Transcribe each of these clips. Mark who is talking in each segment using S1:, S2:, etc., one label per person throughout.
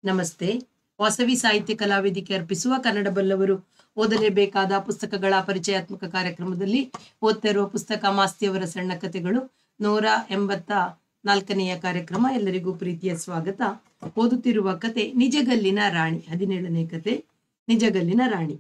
S1: ನಮಸ್ತೆ ವಾಸವಿ ಸಾಹಿತ್ಯ ಕಲಾವೇದಿಕೆ ಅರ್ಪಿಸುವ ಕನ್ನಡ ಬಲ್ಲವರು ಓದಲೇಬೇಕಾದ ಪುಸ್ತಕಗಳ ಪರಿಚಯಾತ್ಮಕ ಕಾರ್ಯಕ್ರಮದಲ್ಲಿ ಓದ್ತಾ ಇರುವ ಪುಸ್ತಕ ಮಾಸ್ತಿಯವರ ಸಣ್ಣ ಕಥೆಗಳು ನೂರ ಎಂಬತ್ತ ನಾಲ್ಕನೆಯ ಕಾರ್ಯಕ್ರಮ ಎಲ್ಲರಿಗೂ ಪ್ರೀತಿಯ ಸ್ವಾಗತ ಓದುತ್ತಿರುವ ಕತೆ ನಿಜಗಲ್ಲಿನ ರಾಣಿ ಹದಿನೇಳನೇ ಕತೆ ನಿಜಗಲ್ಲಿನ ರಾಣಿ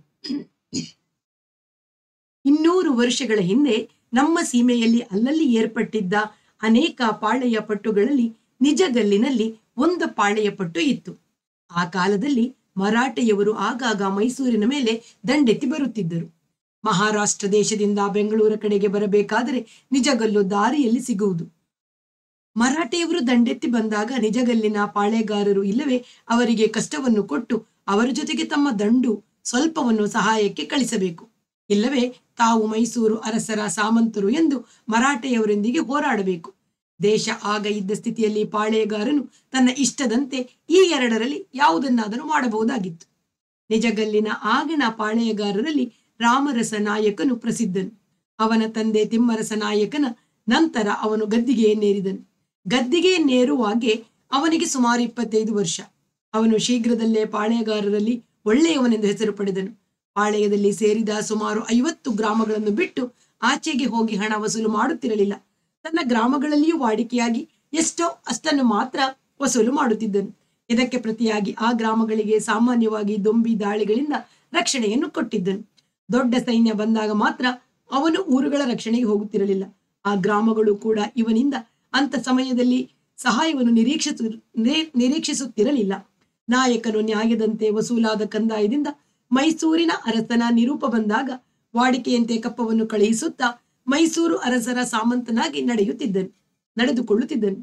S1: ಇನ್ನೂರು ವರ್ಷಗಳ ಹಿಂದೆ ನಮ್ಮ ಸೀಮೆಯಲ್ಲಿ ಅಲ್ಲಲ್ಲಿ ಏರ್ಪಟ್ಟಿದ್ದ ಅನೇಕ ಪಾಳೆಯ ಪಟ್ಟುಗಳಲ್ಲಿ ನಿಜಗಲ್ಲಿನಲ್ಲಿ ಒಂದು ಪಾಳೆಯ ಪಟ್ಟು ಇತ್ತು ಆ ಕಾಲದಲ್ಲಿ ಮರಾಠೆಯವರು ಆಗಾಗ ಮೈಸೂರಿನ ಮೇಲೆ ದಂಡೆತ್ತಿ ಬರುತ್ತಿದ್ದರು ಮಹಾರಾಷ್ಟ್ರ ದೇಶದಿಂದ ಬೆಂಗಳೂರ ಕಡೆಗೆ ಬರಬೇಕಾದರೆ ನಿಜಗಲ್ಲು ದಾರಿಯಲ್ಲಿ ಸಿಗುವುದು ಮರಾಠೆಯವರು ದಂಡೆತ್ತಿ ಬಂದಾಗ ನಿಜಗಲ್ಲಿನ ಪಾಳೆಗಾರರು ಇಲ್ಲವೇ ಅವರಿಗೆ ಕಷ್ಟವನ್ನು ಕೊಟ್ಟು ಅವರ ಜೊತೆಗೆ ತಮ್ಮ ದಂಡು ಸ್ವಲ್ಪವನ್ನು ಸಹಾಯಕ್ಕೆ ಕಳಿಸಬೇಕು ಇಲ್ಲವೇ ತಾವು ಮೈಸೂರು ಅರಸರ ಸಾಮಂತರು ಎಂದು ಮರಾಠೆಯವರೊಂದಿಗೆ ಹೋರಾಡಬೇಕು ದೇಶ ಆಗ ಇದ್ದ ಸ್ಥಿತಿಯಲ್ಲಿ ಪಾಳೆಯಗಾರನು ತನ್ನ ಇಷ್ಟದಂತೆ ಈ ಎರಡರಲ್ಲಿ ಯಾವುದನ್ನಾದರೂ ಮಾಡಬಹುದಾಗಿತ್ತು ನಿಜಗಲ್ಲಿನ ಆಗಿನ ಪಾಳೆಯಗಾರರಲ್ಲಿ ರಾಮರಸ ನಾಯಕನು ಪ್ರಸಿದ್ಧನು ಅವನ ತಂದೆ ತಿಮ್ಮರಸ ನಾಯಕನ ನಂತರ ಅವನು ಗದ್ದಿಗೆಯನ್ನೇರಿದನು ಗದ್ದಿಗೆಯನ್ನೇರುವಾಗೆ ಅವನಿಗೆ ಸುಮಾರು ಇಪ್ಪತ್ತೈದು ವರ್ಷ ಅವನು ಶೀಘ್ರದಲ್ಲೇ ಪಾಳೆಯಗಾರರಲ್ಲಿ ಒಳ್ಳೆಯವನೆಂದು ಹೆಸರು ಪಡೆದನು ಪಾಳೆಯದಲ್ಲಿ ಸೇರಿದ ಸುಮಾರು ಐವತ್ತು ಗ್ರಾಮಗಳನ್ನು ಬಿಟ್ಟು ಆಚೆಗೆ ಹೋಗಿ ಹಣ ವಸೂಲು ಮಾಡುತ್ತಿರಲಿಲ್ಲ ತನ್ನ ಗ್ರಾಮಗಳಲ್ಲಿಯೂ ವಾಡಿಕೆಯಾಗಿ ಎಷ್ಟೋ ಅಷ್ಟನ್ನು ಮಾತ್ರ ವಸೂಲು ಮಾಡುತ್ತಿದ್ದನು ಇದಕ್ಕೆ ಪ್ರತಿಯಾಗಿ ಆ ಗ್ರಾಮಗಳಿಗೆ ಸಾಮಾನ್ಯವಾಗಿ ದೊಂಬಿ ದಾಳಿಗಳಿಂದ ರಕ್ಷಣೆಯನ್ನು ಕೊಟ್ಟಿದ್ದನು ದೊಡ್ಡ ಸೈನ್ಯ ಬಂದಾಗ ಮಾತ್ರ ಅವನು ಊರುಗಳ ರಕ್ಷಣೆಗೆ ಹೋಗುತ್ತಿರಲಿಲ್ಲ ಆ ಗ್ರಾಮಗಳು ಕೂಡ ಇವನಿಂದ ಅಂತ ಸಮಯದಲ್ಲಿ ಸಹಾಯವನ್ನು ನಿರೀಕ್ಷಿಸು ನಿರೀ- ನಿರೀಕ್ಷಿಸುತ್ತಿರಲಿಲ್ಲ ನಾಯಕನು ನ್ಯಾಯದಂತೆ ವಸೂಲಾದ ಕಂದಾಯದಿಂದ ಮೈಸೂರಿನ ಅರಸನ ನಿರೂಪ ಬಂದಾಗ ವಾಡಿಕೆಯಂತೆ ಕಪ್ಪವನ್ನು ಕಳುಹಿಸುತ್ತಾ ಮೈಸೂರು ಅರಸರ ಸಾಮಂತನಾಗಿ ನಡೆಯುತ್ತಿದ್ದನು ನಡೆದುಕೊಳ್ಳುತ್ತಿದ್ದನು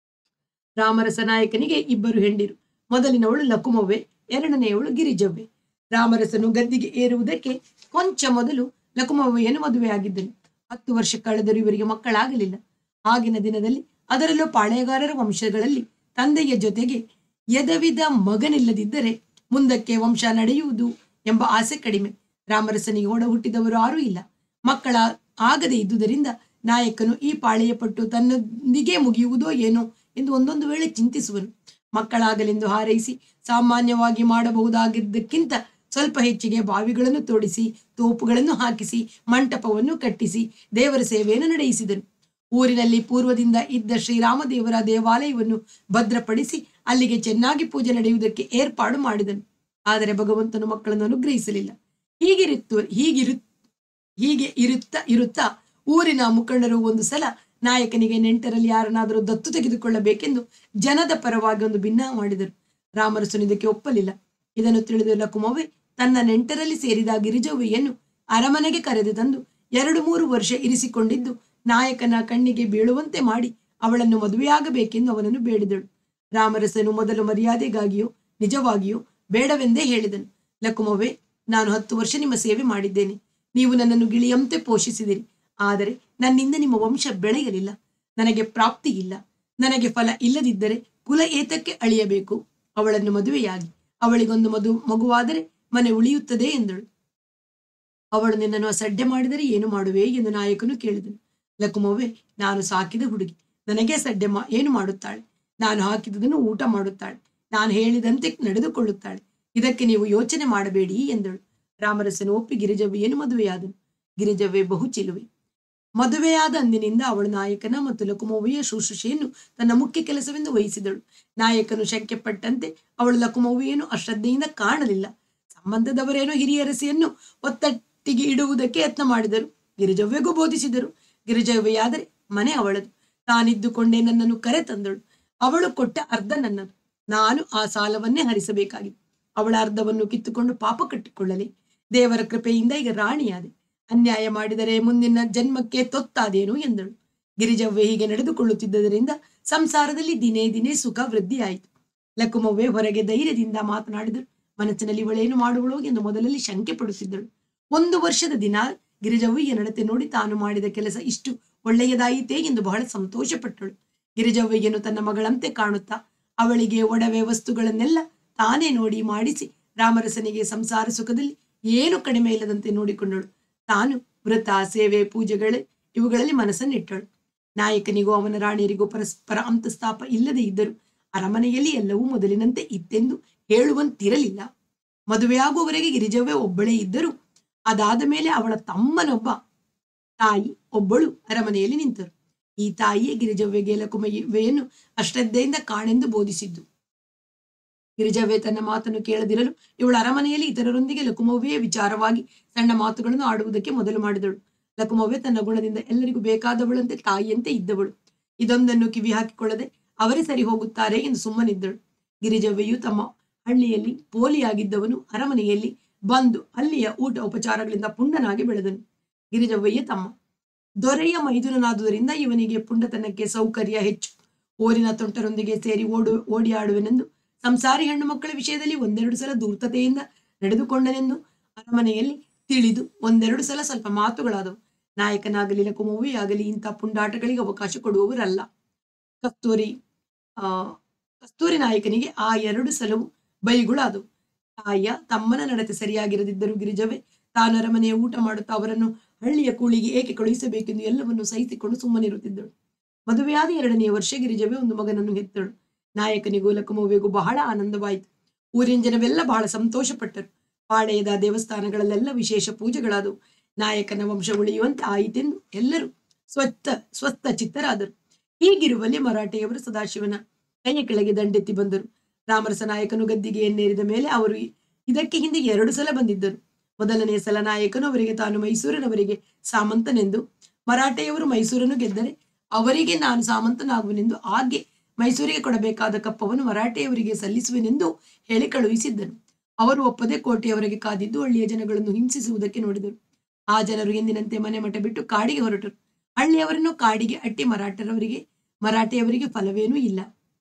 S1: ರಾಮರಸ ನಾಯಕನಿಗೆ ಇಬ್ಬರು ಹೆಂಡಿರು ಮೊದಲಿನವಳು ಲಕುಮವ್ವೆ ಎರಡನೆಯವಳು ಗಿರಿಜವ್ವೆ ರಾಮರಸನು ಗದ್ದಿಗೆ ಏರುವುದಕ್ಕೆ ಕೊಂಚ ಮೊದಲು ಲಕುಮವ್ವೆಯನ್ನು ಮದುವೆಯಾಗಿದ್ದನು ಹತ್ತು ವರ್ಷ ಕಳೆದರೂ ಇವರಿಗೆ ಮಕ್ಕಳಾಗಲಿಲ್ಲ ಆಗಿನ ದಿನದಲ್ಲಿ ಅದರಲ್ಲೂ ಪಾಳೆಯಗಾರರ ವಂಶಗಳಲ್ಲಿ ತಂದೆಯ ಜೊತೆಗೆ ಎದವಿದ ಮಗನಿಲ್ಲದಿದ್ದರೆ ಮುಂದಕ್ಕೆ ವಂಶ ನಡೆಯುವುದು ಎಂಬ ಆಸೆ ಕಡಿಮೆ ರಾಮರಸನಿಗೆ ಒಡ ಹುಟ್ಟಿದವರು ಯಾರೂ ಇಲ್ಲ ಮಕ್ಕಳ ಆಗದೆ ಇದ್ದುದರಿಂದ ನಾಯಕನು ಈ ಪಾಳೆಯ ಪಟ್ಟು ತನ್ನೊಂದಿಗೆ ಮುಗಿಯುವುದೋ ಏನೋ ಎಂದು ಒಂದೊಂದು ವೇಳೆ ಚಿಂತಿಸುವನು ಮಕ್ಕಳಾಗಲೆಂದು ಹಾರೈಸಿ ಸಾಮಾನ್ಯವಾಗಿ ಮಾಡಬಹುದಾಗಿದ್ದಕ್ಕಿಂತ ಸ್ವಲ್ಪ ಹೆಚ್ಚಿಗೆ ಬಾವಿಗಳನ್ನು ತೋಡಿಸಿ ತೋಪುಗಳನ್ನು ಹಾಕಿಸಿ ಮಂಟಪವನ್ನು ಕಟ್ಟಿಸಿ ದೇವರ ಸೇವೆಯನ್ನು ನಡೆಯಿಸಿದನು ಊರಿನಲ್ಲಿ ಪೂರ್ವದಿಂದ ಇದ್ದ ಶ್ರೀರಾಮದೇವರ ದೇವಾಲಯವನ್ನು ಭದ್ರಪಡಿಸಿ ಅಲ್ಲಿಗೆ ಚೆನ್ನಾಗಿ ಪೂಜೆ ನಡೆಯುವುದಕ್ಕೆ ಏರ್ಪಾಡು ಮಾಡಿದನು ಆದರೆ ಭಗವಂತನು ಮಕ್ಕಳನ್ನು ಅನುಗ್ರಹಿಸಲಿಲ್ಲ ಹೀಗಿರುತ್ತು ಹೀಗಿರು ಹೀಗೆ ಇರುತ್ತಾ ಇರುತ್ತಾ ಊರಿನ ಮುಖಂಡರು ಒಂದು ಸಲ ನಾಯಕನಿಗೆ ನೆಂಟರಲ್ಲಿ ಯಾರನ್ನಾದರೂ ದತ್ತು ತೆಗೆದುಕೊಳ್ಳಬೇಕೆಂದು ಜನದ ಪರವಾಗಿ ಒಂದು ಭಿನ್ನ ಮಾಡಿದರು ರಾಮರಸನು ಇದಕ್ಕೆ ಒಪ್ಪಲಿಲ್ಲ ಇದನ್ನು ತಿಳಿದ ಲಕುಮವ್ವೆ ತನ್ನ ನೆಂಟರಲ್ಲಿ ಸೇರಿದ ಗಿರಿಜವ್ವೆಯನ್ನು ಅರಮನೆಗೆ ಕರೆದು ತಂದು ಎರಡು ಮೂರು ವರ್ಷ ಇರಿಸಿಕೊಂಡಿದ್ದು ನಾಯಕನ ಕಣ್ಣಿಗೆ ಬೀಳುವಂತೆ ಮಾಡಿ ಅವಳನ್ನು ಮದುವೆಯಾಗಬೇಕೆಂದು ಅವನನ್ನು ಬೇಡಿದಳು ರಾಮರಸನು ಮೊದಲು ಮರ್ಯಾದೆಗಾಗಿಯೋ ನಿಜವಾಗಿಯೋ ಬೇಡವೆಂದೇ ಹೇಳಿದನು ಲಕುಮವ್ವೆ ನಾನು ಹತ್ತು ವರ್ಷ ನಿಮ್ಮ ಸೇವೆ ಮಾಡಿದ್ದೇನೆ ನೀವು ನನ್ನನ್ನು ಗಿಳಿಯಂತೆ ಪೋಷಿಸಿದಿರಿ ಆದರೆ ನನ್ನಿಂದ ನಿಮ್ಮ ವಂಶ ಬೆಳೆಯಲಿಲ್ಲ ನನಗೆ ಪ್ರಾಪ್ತಿ ಇಲ್ಲ ನನಗೆ ಫಲ ಇಲ್ಲದಿದ್ದರೆ ಕುಲ ಏತಕ್ಕೆ ಅಳಿಯಬೇಕು ಅವಳನ್ನು ಮದುವೆಯಾಗಿ ಅವಳಿಗೊಂದು ಮದು ಮಗುವಾದರೆ ಮನೆ ಉಳಿಯುತ್ತದೆ ಎಂದಳು ಅವಳು ನಿನ್ನನ್ನು ಅಸಡ್ಡೆ ಮಾಡಿದರೆ ಏನು ಮಾಡುವೆ ಎಂದು ನಾಯಕನು ಕೇಳಿದನು ಲಕುಮವ್ವೆ ನಾನು ಸಾಕಿದ ಹುಡುಗಿ ನನಗೆ ಸಡ್ಡೆ ಮಾ ಏನು ಮಾಡುತ್ತಾಳೆ ನಾನು ಹಾಕಿದುದನ್ನು ಊಟ ಮಾಡುತ್ತಾಳೆ ನಾನು ಹೇಳಿದಂತೆ ನಡೆದುಕೊಳ್ಳುತ್ತಾಳೆ ಇದಕ್ಕೆ ನೀವು ಯೋಚನೆ ಮಾಡಬೇಡಿ ಎಂದಳು ರಾಮರಸನು ಒಪ್ಪಿ ಗಿರಿಜವ್ವೆಯನ್ನು ಮದುವೆಯಾದನು ಗಿರಿಜವ್ವೆ ಬಹು ಚಿಲುವೆ ಮದುವೆಯಾದ ಅಂದಿನಿಂದ ಅವಳು ನಾಯಕನ ಮತ್ತು ಲಕುಮವ್ವೆಯ ಶುಶ್ರೂಷೆಯನ್ನು ತನ್ನ ಮುಖ್ಯ ಕೆಲಸವೆಂದು ವಹಿಸಿದಳು ನಾಯಕನು ಶಂಕೆಪಟ್ಟಂತೆ ಅವಳು ಲಕುಮವ್ವೆಯನ್ನು ಅಶ್ರದ್ಧೆಯಿಂದ ಕಾಣಲಿಲ್ಲ ಸಂಬಂಧದವರೇನೋ ಹಿರಿಯರಸಿಯನ್ನು ಒತ್ತಟ್ಟಿಗೆ ಇಡುವುದಕ್ಕೆ ಯತ್ನ ಮಾಡಿದರು ಗಿರಿಜವ್ವೆಗೂ ಬೋಧಿಸಿದರು ಗಿರಿಜವ್ವೆಯಾದರೆ ಮನೆ ಅವಳದು ತಾನಿದ್ದುಕೊಂಡೇ ನನ್ನನ್ನು ಕರೆ ತಂದಳು ಅವಳು ಕೊಟ್ಟ ಅರ್ಧ ನನ್ನದು ನಾನು ಆ ಸಾಲವನ್ನೇ ಹರಿಸಬೇಕಾಗಿತ್ತು ಅವಳ ಅರ್ಧವನ್ನು ಕಿತ್ತುಕೊಂಡು ಪಾಪ ಕಟ್ಟಿಕೊಳ್ಳಲಿ ದೇವರ ಕೃಪೆಯಿಂದ ಈಗ ರಾಣಿಯಾದೆ ಅನ್ಯಾಯ ಮಾಡಿದರೆ ಮುಂದಿನ ಜನ್ಮಕ್ಕೆ ತೊತ್ತಾದೇನು ಎಂದಳು ಗಿರಿಜವ್ವೆ ಹೀಗೆ ನಡೆದುಕೊಳ್ಳುತ್ತಿದ್ದರಿಂದ ಸಂಸಾರದಲ್ಲಿ ದಿನೇ ದಿನೇ ಸುಖ ವೃದ್ಧಿಯಾಯಿತು ಲಕುಮವ್ವೆ ಹೊರಗೆ ಧೈರ್ಯದಿಂದ ಮಾತನಾಡಿದಳು ಮನಸ್ಸಿನಲ್ಲಿ ಇವಳೇನು ಮಾಡುವಳು ಎಂದು ಮೊದಲಲ್ಲಿ ಶಂಕೆ ಪಡುತ್ತಿದ್ದಳು ಒಂದು ವರ್ಷದ ದಿನ ಗಿರಿಜವ್ವಿಯ ನಡತೆ ನೋಡಿ ತಾನು ಮಾಡಿದ ಕೆಲಸ ಇಷ್ಟು ಒಳ್ಳೆಯದಾಯಿತೇ ಎಂದು ಬಹಳ ಸಂತೋಷಪಟ್ಟಳು ಗಿರಿಜವ್ವಿಗೆನು ತನ್ನ ಮಗಳಂತೆ ಕಾಣುತ್ತಾ ಅವಳಿಗೆ ಒಡವೆ ವಸ್ತುಗಳನ್ನೆಲ್ಲ ತಾನೇ ನೋಡಿ ಮಾಡಿಸಿ ರಾಮರಸನಿಗೆ ಸಂಸಾರ ಸುಖದಲ್ಲಿ ಏನು ಕಡಿಮೆ ಇಲ್ಲದಂತೆ ನೋಡಿಕೊಂಡಳು ತಾನು ವ್ರತ ಸೇವೆ ಪೂಜೆಗಳೇ ಇವುಗಳಲ್ಲಿ ಮನಸ್ಸನ್ನಿಟ್ಟಳು ನಾಯಕನಿಗೂ ಅವನ ರಾಣಿಯರಿಗೂ ಪರಸ್ಪರ ಅಂತಸ್ತಾಪ ಇಲ್ಲದೆ ಇದ್ದರು ಅರಮನೆಯಲ್ಲಿ ಎಲ್ಲವೂ ಮೊದಲಿನಂತೆ ಇತ್ತೆಂದು ಹೇಳುವಂತಿರಲಿಲ್ಲ ಮದುವೆಯಾಗುವವರೆಗೆ ಗಿರಿಜವ್ವೆ ಒಬ್ಬಳೇ ಇದ್ದರು ಅದಾದ ಮೇಲೆ ಅವಳ ತಮ್ಮನೊಬ್ಬ ತಾಯಿ ಒಬ್ಬಳು ಅರಮನೆಯಲ್ಲಿ ನಿಂತರು ಈ ತಾಯಿಯೇ ಗಿರಿಜವ್ವೆಗೆ ಲಕುಮಯ್ಯವೆಯನ್ನು ಅಶ್ರದ್ಧೆಯಿಂದ ಕಾಣೆಂದು ಬೋಧಿಸಿದ್ದು ಗಿರಿಜವ್ವೆ ತನ್ನ ಮಾತನ್ನು ಕೇಳದಿರಲು ಇವಳು ಅರಮನೆಯಲ್ಲಿ ಇತರರೊಂದಿಗೆ ಲಕುಮವ್ವೆಯ ವಿಚಾರವಾಗಿ ಸಣ್ಣ ಮಾತುಗಳನ್ನು ಆಡುವುದಕ್ಕೆ ಮೊದಲು ಮಾಡಿದಳು ಲಕುಮವ್ವೆ ತನ್ನ ಗುಣದಿಂದ ಎಲ್ಲರಿಗೂ ಬೇಕಾದವಳಂತೆ ತಾಯಿಯಂತೆ ಇದ್ದವಳು ಇದೊಂದನ್ನು ಕಿವಿ ಹಾಕಿಕೊಳ್ಳದೆ ಅವರೇ ಸರಿ ಹೋಗುತ್ತಾರೆ ಎಂದು ಸುಮ್ಮನಿದ್ದಳು ಗಿರಿಜವ್ವೆಯು ತಮ್ಮ ಹಳ್ಳಿಯಲ್ಲಿ ಪೋಲಿಯಾಗಿದ್ದವನು ಅರಮನೆಯಲ್ಲಿ ಬಂದು ಅಲ್ಲಿಯ ಊಟ ಉಪಚಾರಗಳಿಂದ ಪುಂಡನಾಗಿ ಬೆಳೆದನು ಗಿರಿಜವ್ವೆಯೇ ತಮ್ಮ ದೊರೆಯ ಮೈದುನನಾದುದರಿಂದ ಇವನಿಗೆ ಪುಂಡತನಕ್ಕೆ ಸೌಕರ್ಯ ಹೆಚ್ಚು ಓರಿನ ತೊಂಟರೊಂದಿಗೆ ಸೇರಿ ಓಡು ಓಡಿ ಆಡುವೆನೆಂದು ಸಂಸಾರಿ ಹೆಣ್ಣು ಮಕ್ಕಳ ವಿಷಯದಲ್ಲಿ ಒಂದೆರಡು ಸಲ ಧೂರ್ತತೆಯಿಂದ ನಡೆದುಕೊಂಡನೆಂದು ಅರಮನೆಯಲ್ಲಿ ತಿಳಿದು ಒಂದೆರಡು ಸಲ ಸ್ವಲ್ಪ ಮಾತುಗಳಾದವು ನಾಯಕನಾಗಲಿ ಲಕುಮವ್ವೇ ಆಗಲಿ ಇಂಥ ಪುಂಡಾಟಗಳಿಗೆ ಅವಕಾಶ ಕೊಡುವವರಲ್ಲ ಕಸ್ತೂರಿ ಆ ಕಸ್ತೂರಿ ನಾಯಕನಿಗೆ ಆ ಎರಡು ಸಲವು ಬೈಗುಳಾದವು ತಾಯಿಯ ತಮ್ಮನ ನಡತೆ ಸರಿಯಾಗಿರದಿದ್ದರೂ ಗಿರಿಜವೇ ತಾನು ಅರಮನೆಯ ಊಟ ಮಾಡುತ್ತಾ ಅವರನ್ನು ಹಳ್ಳಿಯ ಕೂಳಿಗೆ ಏಕೆ ಕಳುಹಿಸಬೇಕೆಂದು ಎಲ್ಲವನ್ನು ಸಹಿಸಿಕೊಂಡು ಸುಮ್ಮನಿರುತ್ತಿದ್ದಳು ಮದುವೆಯಾದ ಎರಡನೆಯ ವರ್ಷ ಗಿರಿಜವೇ ಒಂದು ಮಗನನ್ನು ಹೆತ್ತಳು ನಾಯಕನಿಗೂ ಲಕುಮವ್ವೆಗೂ ಬಹಳ ಆನಂದವಾಯಿತು ಊರಿನ ಜನವೆಲ್ಲ ಬಹಳ ಸಂತೋಷಪಟ್ಟರು ಪಾಳೆಯದ ದೇವಸ್ಥಾನಗಳಲ್ಲೆಲ್ಲ ವಿಶೇಷ ಪೂಜೆಗಳಾದವು ನಾಯಕನ ವಂಶ ಉಳಿಯುವಂತೆ ಆಯಿತೆಂದು ಎಲ್ಲರೂ ಸ್ವಚ್ಛ ಸ್ವಸ್ಥ ಚಿತ್ತರಾದರು ಹೀಗಿರುವಲ್ಲಿ ಮರಾಠೆಯವರು ಸದಾಶಿವನ ಕೈಯ ಕೆಳಗೆ ದಂಡೆತ್ತಿ ಬಂದರು ರಾಮರಸ ನಾಯಕನು ಗದ್ದಿಗೆ ಎನ್ನೇರಿದ ಮೇಲೆ ಅವರು ಇದಕ್ಕೆ ಹಿಂದೆ ಎರಡು ಸಲ ಬಂದಿದ್ದರು ಮೊದಲನೆಯ ಸಲ ನಾಯಕನು ಅವರಿಗೆ ತಾನು ಮೈಸೂರಿನವರಿಗೆ ಸಾಮಂತನೆಂದು ಮರಾಠೆಯವರು ಮೈಸೂರನ್ನು ಗೆದ್ದರೆ ಅವರಿಗೆ ನಾನು ಸಾಮಂತನಾಗುವೆನೆಂದು ಆಗ್ಗೆ ಮೈಸೂರಿಗೆ ಕೊಡಬೇಕಾದ ಕಪ್ಪವನ್ನು ಮರಾಠೆಯವರಿಗೆ ಸಲ್ಲಿಸುವೆನೆಂದು ಹೇಳಿ ಕಳುಹಿಸಿದ್ದನು ಅವರು ಒಪ್ಪದೆ ಕೋಟೆಯವರೆಗೆ ಕಾದಿದ್ದು ಹಳ್ಳಿಯ ಜನಗಳನ್ನು ಹಿಂಸಿಸುವುದಕ್ಕೆ ನೋಡಿದರು ಆ ಜನರು ಎಂದಿನಂತೆ ಮನೆ ಮಠ ಬಿಟ್ಟು ಕಾಡಿಗೆ ಹೊರಟರು ಹಳ್ಳಿಯವರನ್ನು ಕಾಡಿಗೆ ಅಟ್ಟಿ ಮರಾಠರವರಿಗೆ ಮರಾಠೆಯವರಿಗೆ ಫಲವೇನೂ ಇಲ್ಲ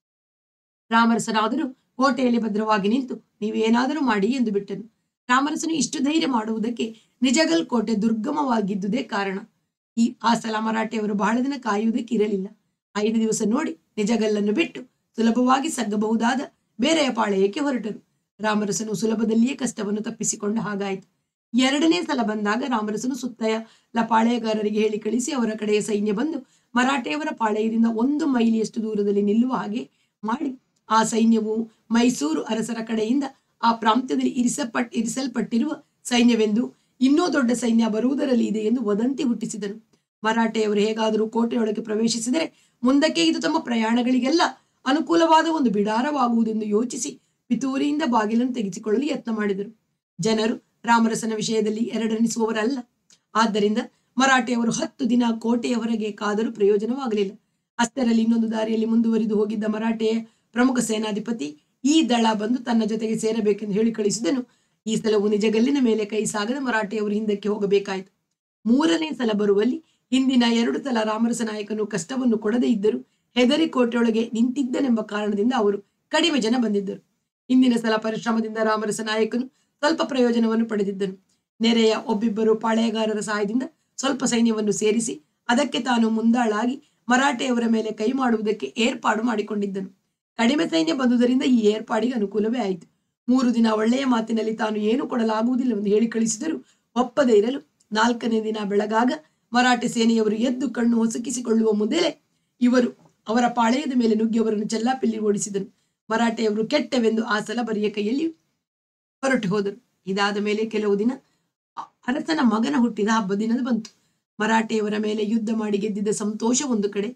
S1: ರಾಮರಸನಾದರೂ ಕೋಟೆಯಲ್ಲಿ ಭದ್ರವಾಗಿ ನಿಂತು ನೀವೇನಾದರೂ ಮಾಡಿ ಎಂದು ಬಿಟ್ಟನು ರಾಮರಸನು ಇಷ್ಟು ಧೈರ್ಯ ಮಾಡುವುದಕ್ಕೆ ನಿಜಗಲ್ ಕೋಟೆ ದುರ್ಗಮವಾಗಿದ್ದುದೇ ಕಾರಣ ಈ ಆ ಸಲ ಮರಾಠೆಯವರು ಬಹಳ ದಿನ ಕಾಯುವುದಕ್ಕೆ ಇರಲಿಲ್ಲ ಐದು ದಿವಸ ನೋಡಿ ನಿಜಗಲ್ಲನ್ನು ಬಿಟ್ಟು ಸುಲಭವಾಗಿ ಸಗ್ಗಬಹುದಾದ ಬೇರೆಯ ಪಾಳೆಯಕ್ಕೆ ಹೊರಟರು ರಾಮರಸನು ಸುಲಭದಲ್ಲಿಯೇ ಕಷ್ಟವನ್ನು ತಪ್ಪಿಸಿಕೊಂಡ ಹಾಗಾಯಿತು ಎರಡನೇ ಸಲ ಬಂದಾಗ ರಾಮರಸನು ಸುತ್ತಲ ಪಾಳೆಯಗಾರರಿಗೆ ಹೇಳಿ ಕಳಿಸಿ ಅವರ ಕಡೆಯ ಸೈನ್ಯ ಬಂದು ಮರಾಠೆಯವರ ಪಾಳೆಯದಿಂದ ಒಂದು ಮೈಲಿಯಷ್ಟು ದೂರದಲ್ಲಿ ನಿಲ್ಲುವ ಹಾಗೆ ಮಾಡಿ ಆ ಸೈನ್ಯವು ಮೈಸೂರು ಅರಸರ ಕಡೆಯಿಂದ ಆ ಪ್ರಾಂತ್ಯದಲ್ಲಿ ಇರಿಸಪಟ್ ಇರಿಸಲ್ಪಟ್ಟಿರುವ ಸೈನ್ಯವೆಂದು ಇನ್ನೂ ದೊಡ್ಡ ಸೈನ್ಯ ಬರುವುದರಲ್ಲಿ ಇದೆ ಎಂದು ವದಂತಿ ಹುಟ್ಟಿಸಿದನು ಮರಾಠೆಯವರು ಹೇಗಾದರೂ ಕೋಟೆಯೊಳಗೆ ಪ್ರವೇಶಿಸಿದರೆ ಮುಂದಕ್ಕೆ ಇದು ತಮ್ಮ ಪ್ರಯಾಣಗಳಿಗೆಲ್ಲ ಅನುಕೂಲವಾದ ಒಂದು ಬಿಡಾರವಾಗುವುದೆಂದು ಯೋಚಿಸಿ ಪಿತೂರಿಯಿಂದ ಬಾಗಿಲನ್ನು ತೆಗೆಸಿಕೊಳ್ಳಲು ಯತ್ನ ಮಾಡಿದರು ಜನರು ರಾಮರಸನ ವಿಷಯದಲ್ಲಿ ಎರಡನಿಸುವವರಲ್ಲ ಆದ್ದರಿಂದ ಮರಾಠೆಯವರು ಹತ್ತು ದಿನ ಕೋಟೆಯ ಹೊರಗೆ ಕಾದರೂ ಪ್ರಯೋಜನವಾಗಲಿಲ್ಲ ಅಷ್ಟರಲ್ಲಿ ಇನ್ನೊಂದು ದಾರಿಯಲ್ಲಿ ಮುಂದುವರಿದು ಹೋಗಿದ್ದ ಮರಾಠೆಯ ಪ್ರಮುಖ ಸೇನಾಧಿಪತಿ ಈ ದಳ ಬಂದು ತನ್ನ ಜೊತೆಗೆ ಸೇರಬೇಕೆಂದು ಹೇಳಿ ಕಳಿಸಿದನು ಈ ಸಲವು ನಿಜಗಲ್ಲಿನ ಮೇಲೆ ಕೈ ಸಾಗದ ಮರಾಠೆಯವರು ಹಿಂದಕ್ಕೆ ಹೋಗಬೇಕಾಯಿತು ಮೂರನೇ ಸಲ ಬರುವಲ್ಲಿ ಹಿಂದಿನ ಎರಡು ಸಲ ರಾಮರಸ ನಾಯಕನು ಕಷ್ಟವನ್ನು ಕೊಡದೇ ಇದ್ದರೂ ಹೆದರಿ ಕೋಟೆಯೊಳಗೆ ನಿಂತಿದ್ದನೆಂಬ ಕಾರಣದಿಂದ ಅವರು ಕಡಿಮೆ ಜನ ಬಂದಿದ್ದರು ಹಿಂದಿನ ಸಲ ಪರಿಶ್ರಮದಿಂದ ರಾಮರಸ ನಾಯಕನು ಸ್ವಲ್ಪ ಪ್ರಯೋಜನವನ್ನು ಪಡೆದಿದ್ದನು ನೆರೆಯ ಒಬ್ಬಿಬ್ಬರು ಪಾಳೆಯಗಾರರ ಸಹಾಯದಿಂದ ಸ್ವಲ್ಪ ಸೈನ್ಯವನ್ನು ಸೇರಿಸಿ ಅದಕ್ಕೆ ತಾನು ಮುಂದಾಳಾಗಿ ಮರಾಠೆಯವರ ಮೇಲೆ ಕೈ ಮಾಡುವುದಕ್ಕೆ ಏರ್ಪಾಡು ಮಾಡಿಕೊಂಡಿದ್ದನು ಕಡಿಮೆ ಸೈನ್ಯ ಬಂದುದರಿಂದ ಈ ಏರ್ಪಾಡಿಗೆ ಅನುಕೂಲವೇ ಆಯಿತು ಮೂರು ದಿನ ಒಳ್ಳೆಯ ಮಾತಿನಲ್ಲಿ ತಾನು ಏನು ಕೊಡಲಾಗುವುದಿಲ್ಲವೆಂದು ಹೇಳಿ ಕಳಿಸಿದರು ಒಪ್ಪದೇ ಇರಲು ನಾಲ್ಕನೇ ದಿನ ಬೆಳಗಾಗ ಮರಾಠೆ ಸೇನೆಯವರು ಎದ್ದು ಕಣ್ಣು ಹೊಸಕಿಸಿಕೊಳ್ಳುವ ಮೊದಲೇ ಇವರು ಅವರ ಪಾಳೆಯದ ಮೇಲೆ ನುಗ್ಗಿ ಅವರನ್ನು ಚೆಲ್ಲಾಪಿಲ್ಲಿ ಓಡಿಸಿದರು ಮರಾಠೆಯವರು ಕೆಟ್ಟವೆಂದು ಆ ಸಲ ಬರಿಯ ಕೈಯಲ್ಲಿ ಹೊರಟು ಹೋದರು ಇದಾದ ಮೇಲೆ ಕೆಲವು ದಿನ ಅ- ಅರಸನ ಮಗನ ಹುಟ್ಟಿದ ಹಬ್ಬ ದಿನದ ಬಂತು ಮರಾಠೆಯವರ ಮೇಲೆ ಯುದ್ಧ ಮಾಡಿ ಗೆದ್ದಿದ್ದ ಸಂತೋಷ ಒಂದು ಕಡೆ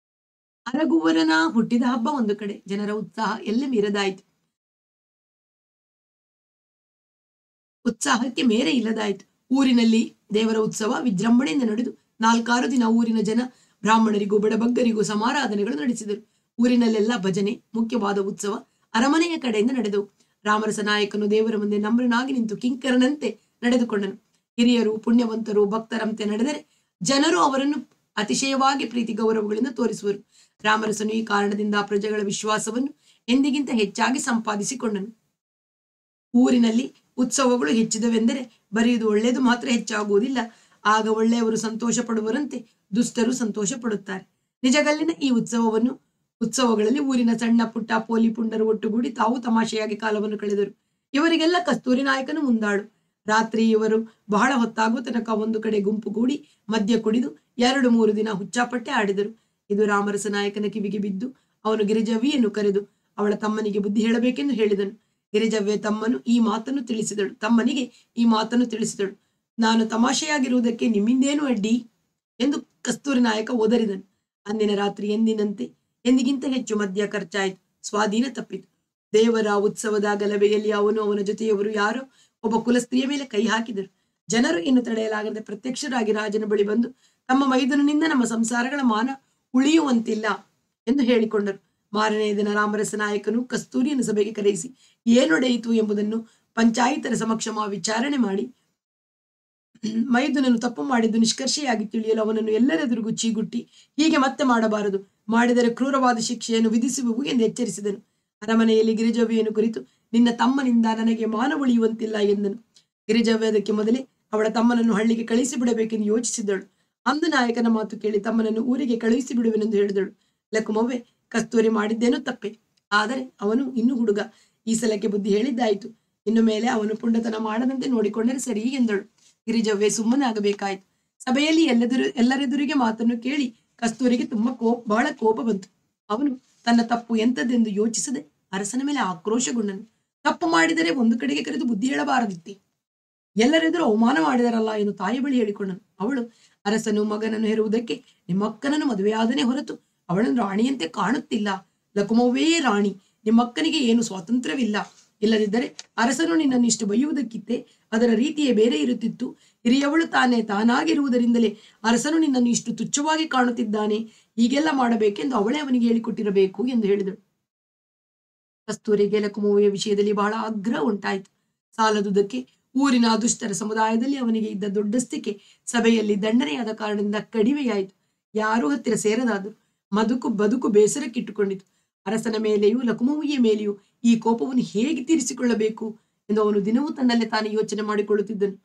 S1: ಅರಗುವರನ ಹುಟ್ಟಿದ ಹಬ್ಬ ಒಂದು ಕಡೆ ಜನರ ಉತ್ಸಾಹ ಎಲ್ಲ ಮೀರದಾಯಿತು ಉತ್ಸಾಹಕ್ಕೆ ಮೇರೆ ಇಲ್ಲದಾಯಿತು ಊರಿನಲ್ಲಿ ದೇವರ ಉತ್ಸವ ವಿಜೃಂಭಣೆಯಿಂದ ನಡೆದು ನಾಲ್ಕಾರು ದಿನ ಊರಿನ ಜನ ಬ್ರಾಹ್ಮಣರಿಗೂ ಬಡಬಗ್ಗರಿಗೂ ಸಮಾರಾಧನೆಗಳು ನಡೆಸಿದರು ಊರಿನಲ್ಲೆಲ್ಲ ಭಜನೆ ಮುಖ್ಯವಾದ ಉತ್ಸವ ಅರಮನೆಯ ಕಡೆಯಿಂದ ನಡೆದವು ರಾಮರಸ ನಾಯಕನು ದೇವರ ಮುಂದೆ ನಮ್ರನಾಗಿ ನಿಂತು ಕಿಂಕರನಂತೆ ನಡೆದುಕೊಂಡನು ಹಿರಿಯರು ಪುಣ್ಯವಂತರು ಭಕ್ತರಂತೆ ನಡೆದರೆ ಜನರು ಅವರನ್ನು ಅತಿಶಯವಾಗಿ ಪ್ರೀತಿ ಗೌರವಗಳಿಂದ ತೋರಿಸುವರು ರಾಮರಸನು ಈ ಕಾರಣದಿಂದ ಆ ಪ್ರಜೆಗಳ ವಿಶ್ವಾಸವನ್ನು ಎಂದಿಗಿಂತ ಹೆಚ್ಚಾಗಿ ಸಂಪಾದಿಸಿಕೊಂಡನು ಊರಿನಲ್ಲಿ ಉತ್ಸವಗಳು ಹೆಚ್ಚಿದವೆಂದರೆ ಬರೆಯುವುದು ಒಳ್ಳೆಯದು ಮಾತ್ರ ಹೆಚ್ಚಾಗುವುದಿಲ್ಲ ಆಗ ಒಳ್ಳೆಯವರು ಸಂತೋಷ ಪಡುವರಂತೆ ದುಷ್ಟರು ಸಂತೋಷ ಪಡುತ್ತಾರೆ ನಿಜಗಲ್ಲಿನ ಈ ಉತ್ಸವವನ್ನು ಉತ್ಸವಗಳಲ್ಲಿ ಊರಿನ ಸಣ್ಣ ಪುಟ್ಟ ಪೋಲಿ ಪುಂಡರು ಒಟ್ಟುಗೂಡಿ ತಾವು ತಮಾಷೆಯಾಗಿ ಕಾಲವನ್ನು ಕಳೆದರು ಇವರಿಗೆಲ್ಲ ಕಸ್ತೂರಿ ನಾಯಕನು ಮುಂದಾಳು ರಾತ್ರಿ ಇವರು ಬಹಳ ಹೊತ್ತಾಗುವ ತನಕ ಒಂದು ಕಡೆ ಗುಂಪು ಕೂಡಿ ಮದ್ಯ ಕುಡಿದು ಎರಡು ಮೂರು ದಿನ ಹುಚ್ಚಾಪಟ್ಟೆ ಆಡಿದರು ಇದು ರಾಮರಸ ನಾಯಕನ ಕಿವಿಗೆ ಬಿದ್ದು ಅವನು ಗಿರಿಜವಿಯನ್ನು ಕರೆದು ಅವಳ ತಮ್ಮನಿಗೆ ಬುದ್ಧಿ ಹೇಳಬೇಕೆಂದು ಹೇಳಿದನು ಗಿರಿಜವ್ವೆ ತಮ್ಮನು ಈ ಮಾತನ್ನು ತಿಳಿಸಿದಳು ತಮ್ಮನಿಗೆ ಈ ಮಾತನ್ನು ತಿಳಿಸಿದಳು ನಾನು ತಮಾಷೆಯಾಗಿರುವುದಕ್ಕೆ ನಿಮ್ಮಿಂದೇನು ಅಡ್ಡಿ ಎಂದು ಕಸ್ತೂರಿ ನಾಯಕ ಒದರಿದನು ಅಂದಿನ ರಾತ್ರಿ ಎಂದಿನಂತೆ ಎಂದಿಗಿಂತ ಹೆಚ್ಚು ಮದ್ಯ ಖರ್ಚಾಯಿತು ಸ್ವಾಧೀನ ತಪ್ಪಿತು ದೇವರ ಉತ್ಸವದ ಗಲಭೆಯಲ್ಲಿ ಅವನು ಅವನ ಜೊತೆಯವರು ಯಾರೋ ಒಬ್ಬ ಕುಲಸ್ತ್ರೀಯ ಮೇಲೆ ಕೈ ಹಾಕಿದರು ಜನರು ಇನ್ನು ತಡೆಯಲಾಗದೆ ಪ್ರತ್ಯಕ್ಷರಾಗಿ ರಾಜನ ಬಳಿ ಬಂದು ತಮ್ಮ ಮೈದುನನಿಂದ ನಮ್ಮ ಸಂಸಾರಗಳ ಮಾನ ಉಳಿಯುವಂತಿಲ್ಲ ಎಂದು ಹೇಳಿಕೊಂಡರು ಮಾರನೆಯ ದಿನ ರಾಮರಸ ನಾಯಕನು ಕಸ್ತೂರಿಯನ್ನು ಸಭೆಗೆ ಕರೆಯಿಸಿ ಏನೊಡೆಯಿತು ಎಂಬುದನ್ನು ಪಂಚಾಯಿತರ ಸಮಕ್ಷಮ ವಿಚಾರಣೆ ಮಾಡಿ ಮೈದುನನು ತಪ್ಪು ಮಾಡಿದ್ದು ನಿಷ್ಕರ್ಷೆಯಾಗಿ ತಿಳಿಯಲು ಅವನನ್ನು ಎಲ್ಲರೆದುರಿಗೂ ಚೀಗುಟ್ಟಿ ಹೀಗೆ ಮತ್ತೆ ಮಾಡಬಾರದು ಮಾಡಿದರೆ ಕ್ರೂರವಾದ ಶಿಕ್ಷೆಯನ್ನು ವಿಧಿಸುವೆವು ಎಂದು ಎಚ್ಚರಿಸಿದನು ಅರಮನೆಯಲ್ಲಿ ಗಿರಿಜವ್ವೆಯನ್ನು ಕುರಿತು ನಿನ್ನ ತಮ್ಮನಿಂದ ನನಗೆ ಮಾನ ಉಳಿಯುವಂತಿಲ್ಲ ಎಂದನು ಗಿರಿಜವ್ವೆ ಅದಕ್ಕೆ ಮೊದಲೇ ಅವಳ ತಮ್ಮನನ್ನು ಹಳ್ಳಿಗೆ ಕಳಿಸಿ ಬಿಡಬೇಕೆಂದು ಯೋಚಿಸಿದ್ದಳು ಅಂದು ನಾಯಕನ ಮಾತು ಕೇಳಿ ತಮ್ಮನನ್ನು ಊರಿಗೆ ಕಳುಹಿಸಿ ಬಿಡುವೆನೆಂದು ಹೇಳಿದಳು ಲಕುಮವ್ವೆ ಕಸ್ತೂರಿ ಮಾಡಿದ್ದೇನೋ ತಪ್ಪೆ ಆದರೆ ಅವನು ಇನ್ನು ಹುಡುಗ ಈ ಸಲಕ್ಕೆ ಬುದ್ಧಿ ಹೇಳಿದ್ದಾಯಿತು ಇನ್ನು ಮೇಲೆ ಅವನು ಪುಂಡತನ ಮಾಡದಂತೆ ನೋಡಿಕೊಂಡರೆ ಸರಿ ಎಂದಳು ಗಿರಿಜವ್ವೆ ಸುಮ್ಮನೆ ಆಗಬೇಕಾಯಿತು ಸಭೆಯಲ್ಲಿ ಎಲ್ಲೆದುರು ಎಲ್ಲರೆದುರಿಗೆ ಮಾತನ್ನು ಕೇಳಿ ಕಸ್ತೂರಿಗೆ ತುಂಬಾ ಕೋಪ ಬಹಳ ಕೋಪ ಬಂತು ಅವನು ತನ್ನ ತಪ್ಪು ಎಂತದೆಂದು ಯೋಚಿಸದೆ ಅರಸನ ಮೇಲೆ ಆಕ್ರೋಶಗೊಂಡನು ತಪ್ಪು ಮಾಡಿದರೆ ಒಂದು ಕಡೆಗೆ ಕರೆದು ಬುದ್ಧಿ ಹೇಳಬಾರದಿತ್ತೆ ಎಲ್ಲರೆದುರು ಅವಮಾನ ಮಾಡಿದರಲ್ಲ ಎಂದು ತಾಯಿ ಬಳಿ ಹೇಳಿಕೊಂಡನು ಅವಳು ಅರಸನು ಮಗನನ್ನು ಹೆರುವುದಕ್ಕೆ ನಿಮ್ಮಕ್ಕನನ್ನು ಮದುವೆಯಾದನೇ ಹೊರತು ಅವಳನ್ನು ರಾಣಿಯಂತೆ ಕಾಣುತ್ತಿಲ್ಲ ಲಕುಮವೇ ರಾಣಿ ನಿಮ್ಮಕ್ಕನಿಗೆ ಏನು ಸ್ವಾತಂತ್ರ್ಯವಿಲ್ಲ ಇಲ್ಲದಿದ್ದರೆ ಅರಸನು ನಿನ್ನನ್ನು ಇಷ್ಟು ಬೈಯುವುದಕ್ಕಿತ್ತೆ ಅದರ ರೀತಿಯೇ ಬೇರೆ ಇರುತ್ತಿತ್ತು ಹಿರಿಯವಳು ತಾನೇ ತಾನಾಗಿರುವುದರಿಂದಲೇ ಅರಸನು ನಿನ್ನನ್ನು ಇಷ್ಟು ತುಚ್ಛವಾಗಿ ಕಾಣುತ್ತಿದ್ದಾನೆ ಹೀಗೆಲ್ಲ ಮಾಡಬೇಕೆಂದು ಅವಳೇ ಅವನಿಗೆ ಹೇಳಿಕೊಟ್ಟಿರಬೇಕು ಎಂದು ಹೇಳಿದಳು ಕಸ್ತೂರಿಗೆ ಲಕುಮುವಿಯ ವಿಷಯದಲ್ಲಿ ಬಹಳ ಆಗ್ರಹ ಉಂಟಾಯಿತು ಸಾಲದುದಕ್ಕೆ ಊರಿನ ದುಷ್ಟರ ಸಮುದಾಯದಲ್ಲಿ ಅವನಿಗೆ ಇದ್ದ ದೊಡ್ಡಸ್ತಿಕೆ ಸಭೆಯಲ್ಲಿ ದಂಡನೆಯಾದ ಕಾರಣದಿಂದ ಕಡಿಮೆಯಾಯಿತು ಯಾರೂ ಹತ್ತಿರ ಸೇರದಾದರು ಮದುಕು ಬದುಕು ಬೇಸರಕ್ಕಿಟ್ಟುಕೊಂಡಿತು ಅರಸನ ಮೇಲೆಯೂ ಲಕುಮುವಿಯ ಮೇಲೆಯೂ ಈ ಕೋಪವನ್ನು ಹೇಗೆ ತೀರಿಸಿಕೊಳ್ಳಬೇಕು ಎಂದು ಅವನು ದಿನವೂ ತನ್ನಲ್ಲೇ ತಾನು ಯೋಚನೆ ಮಾಡಿಕೊಳ್ಳುತ್ತಿದ್ದನು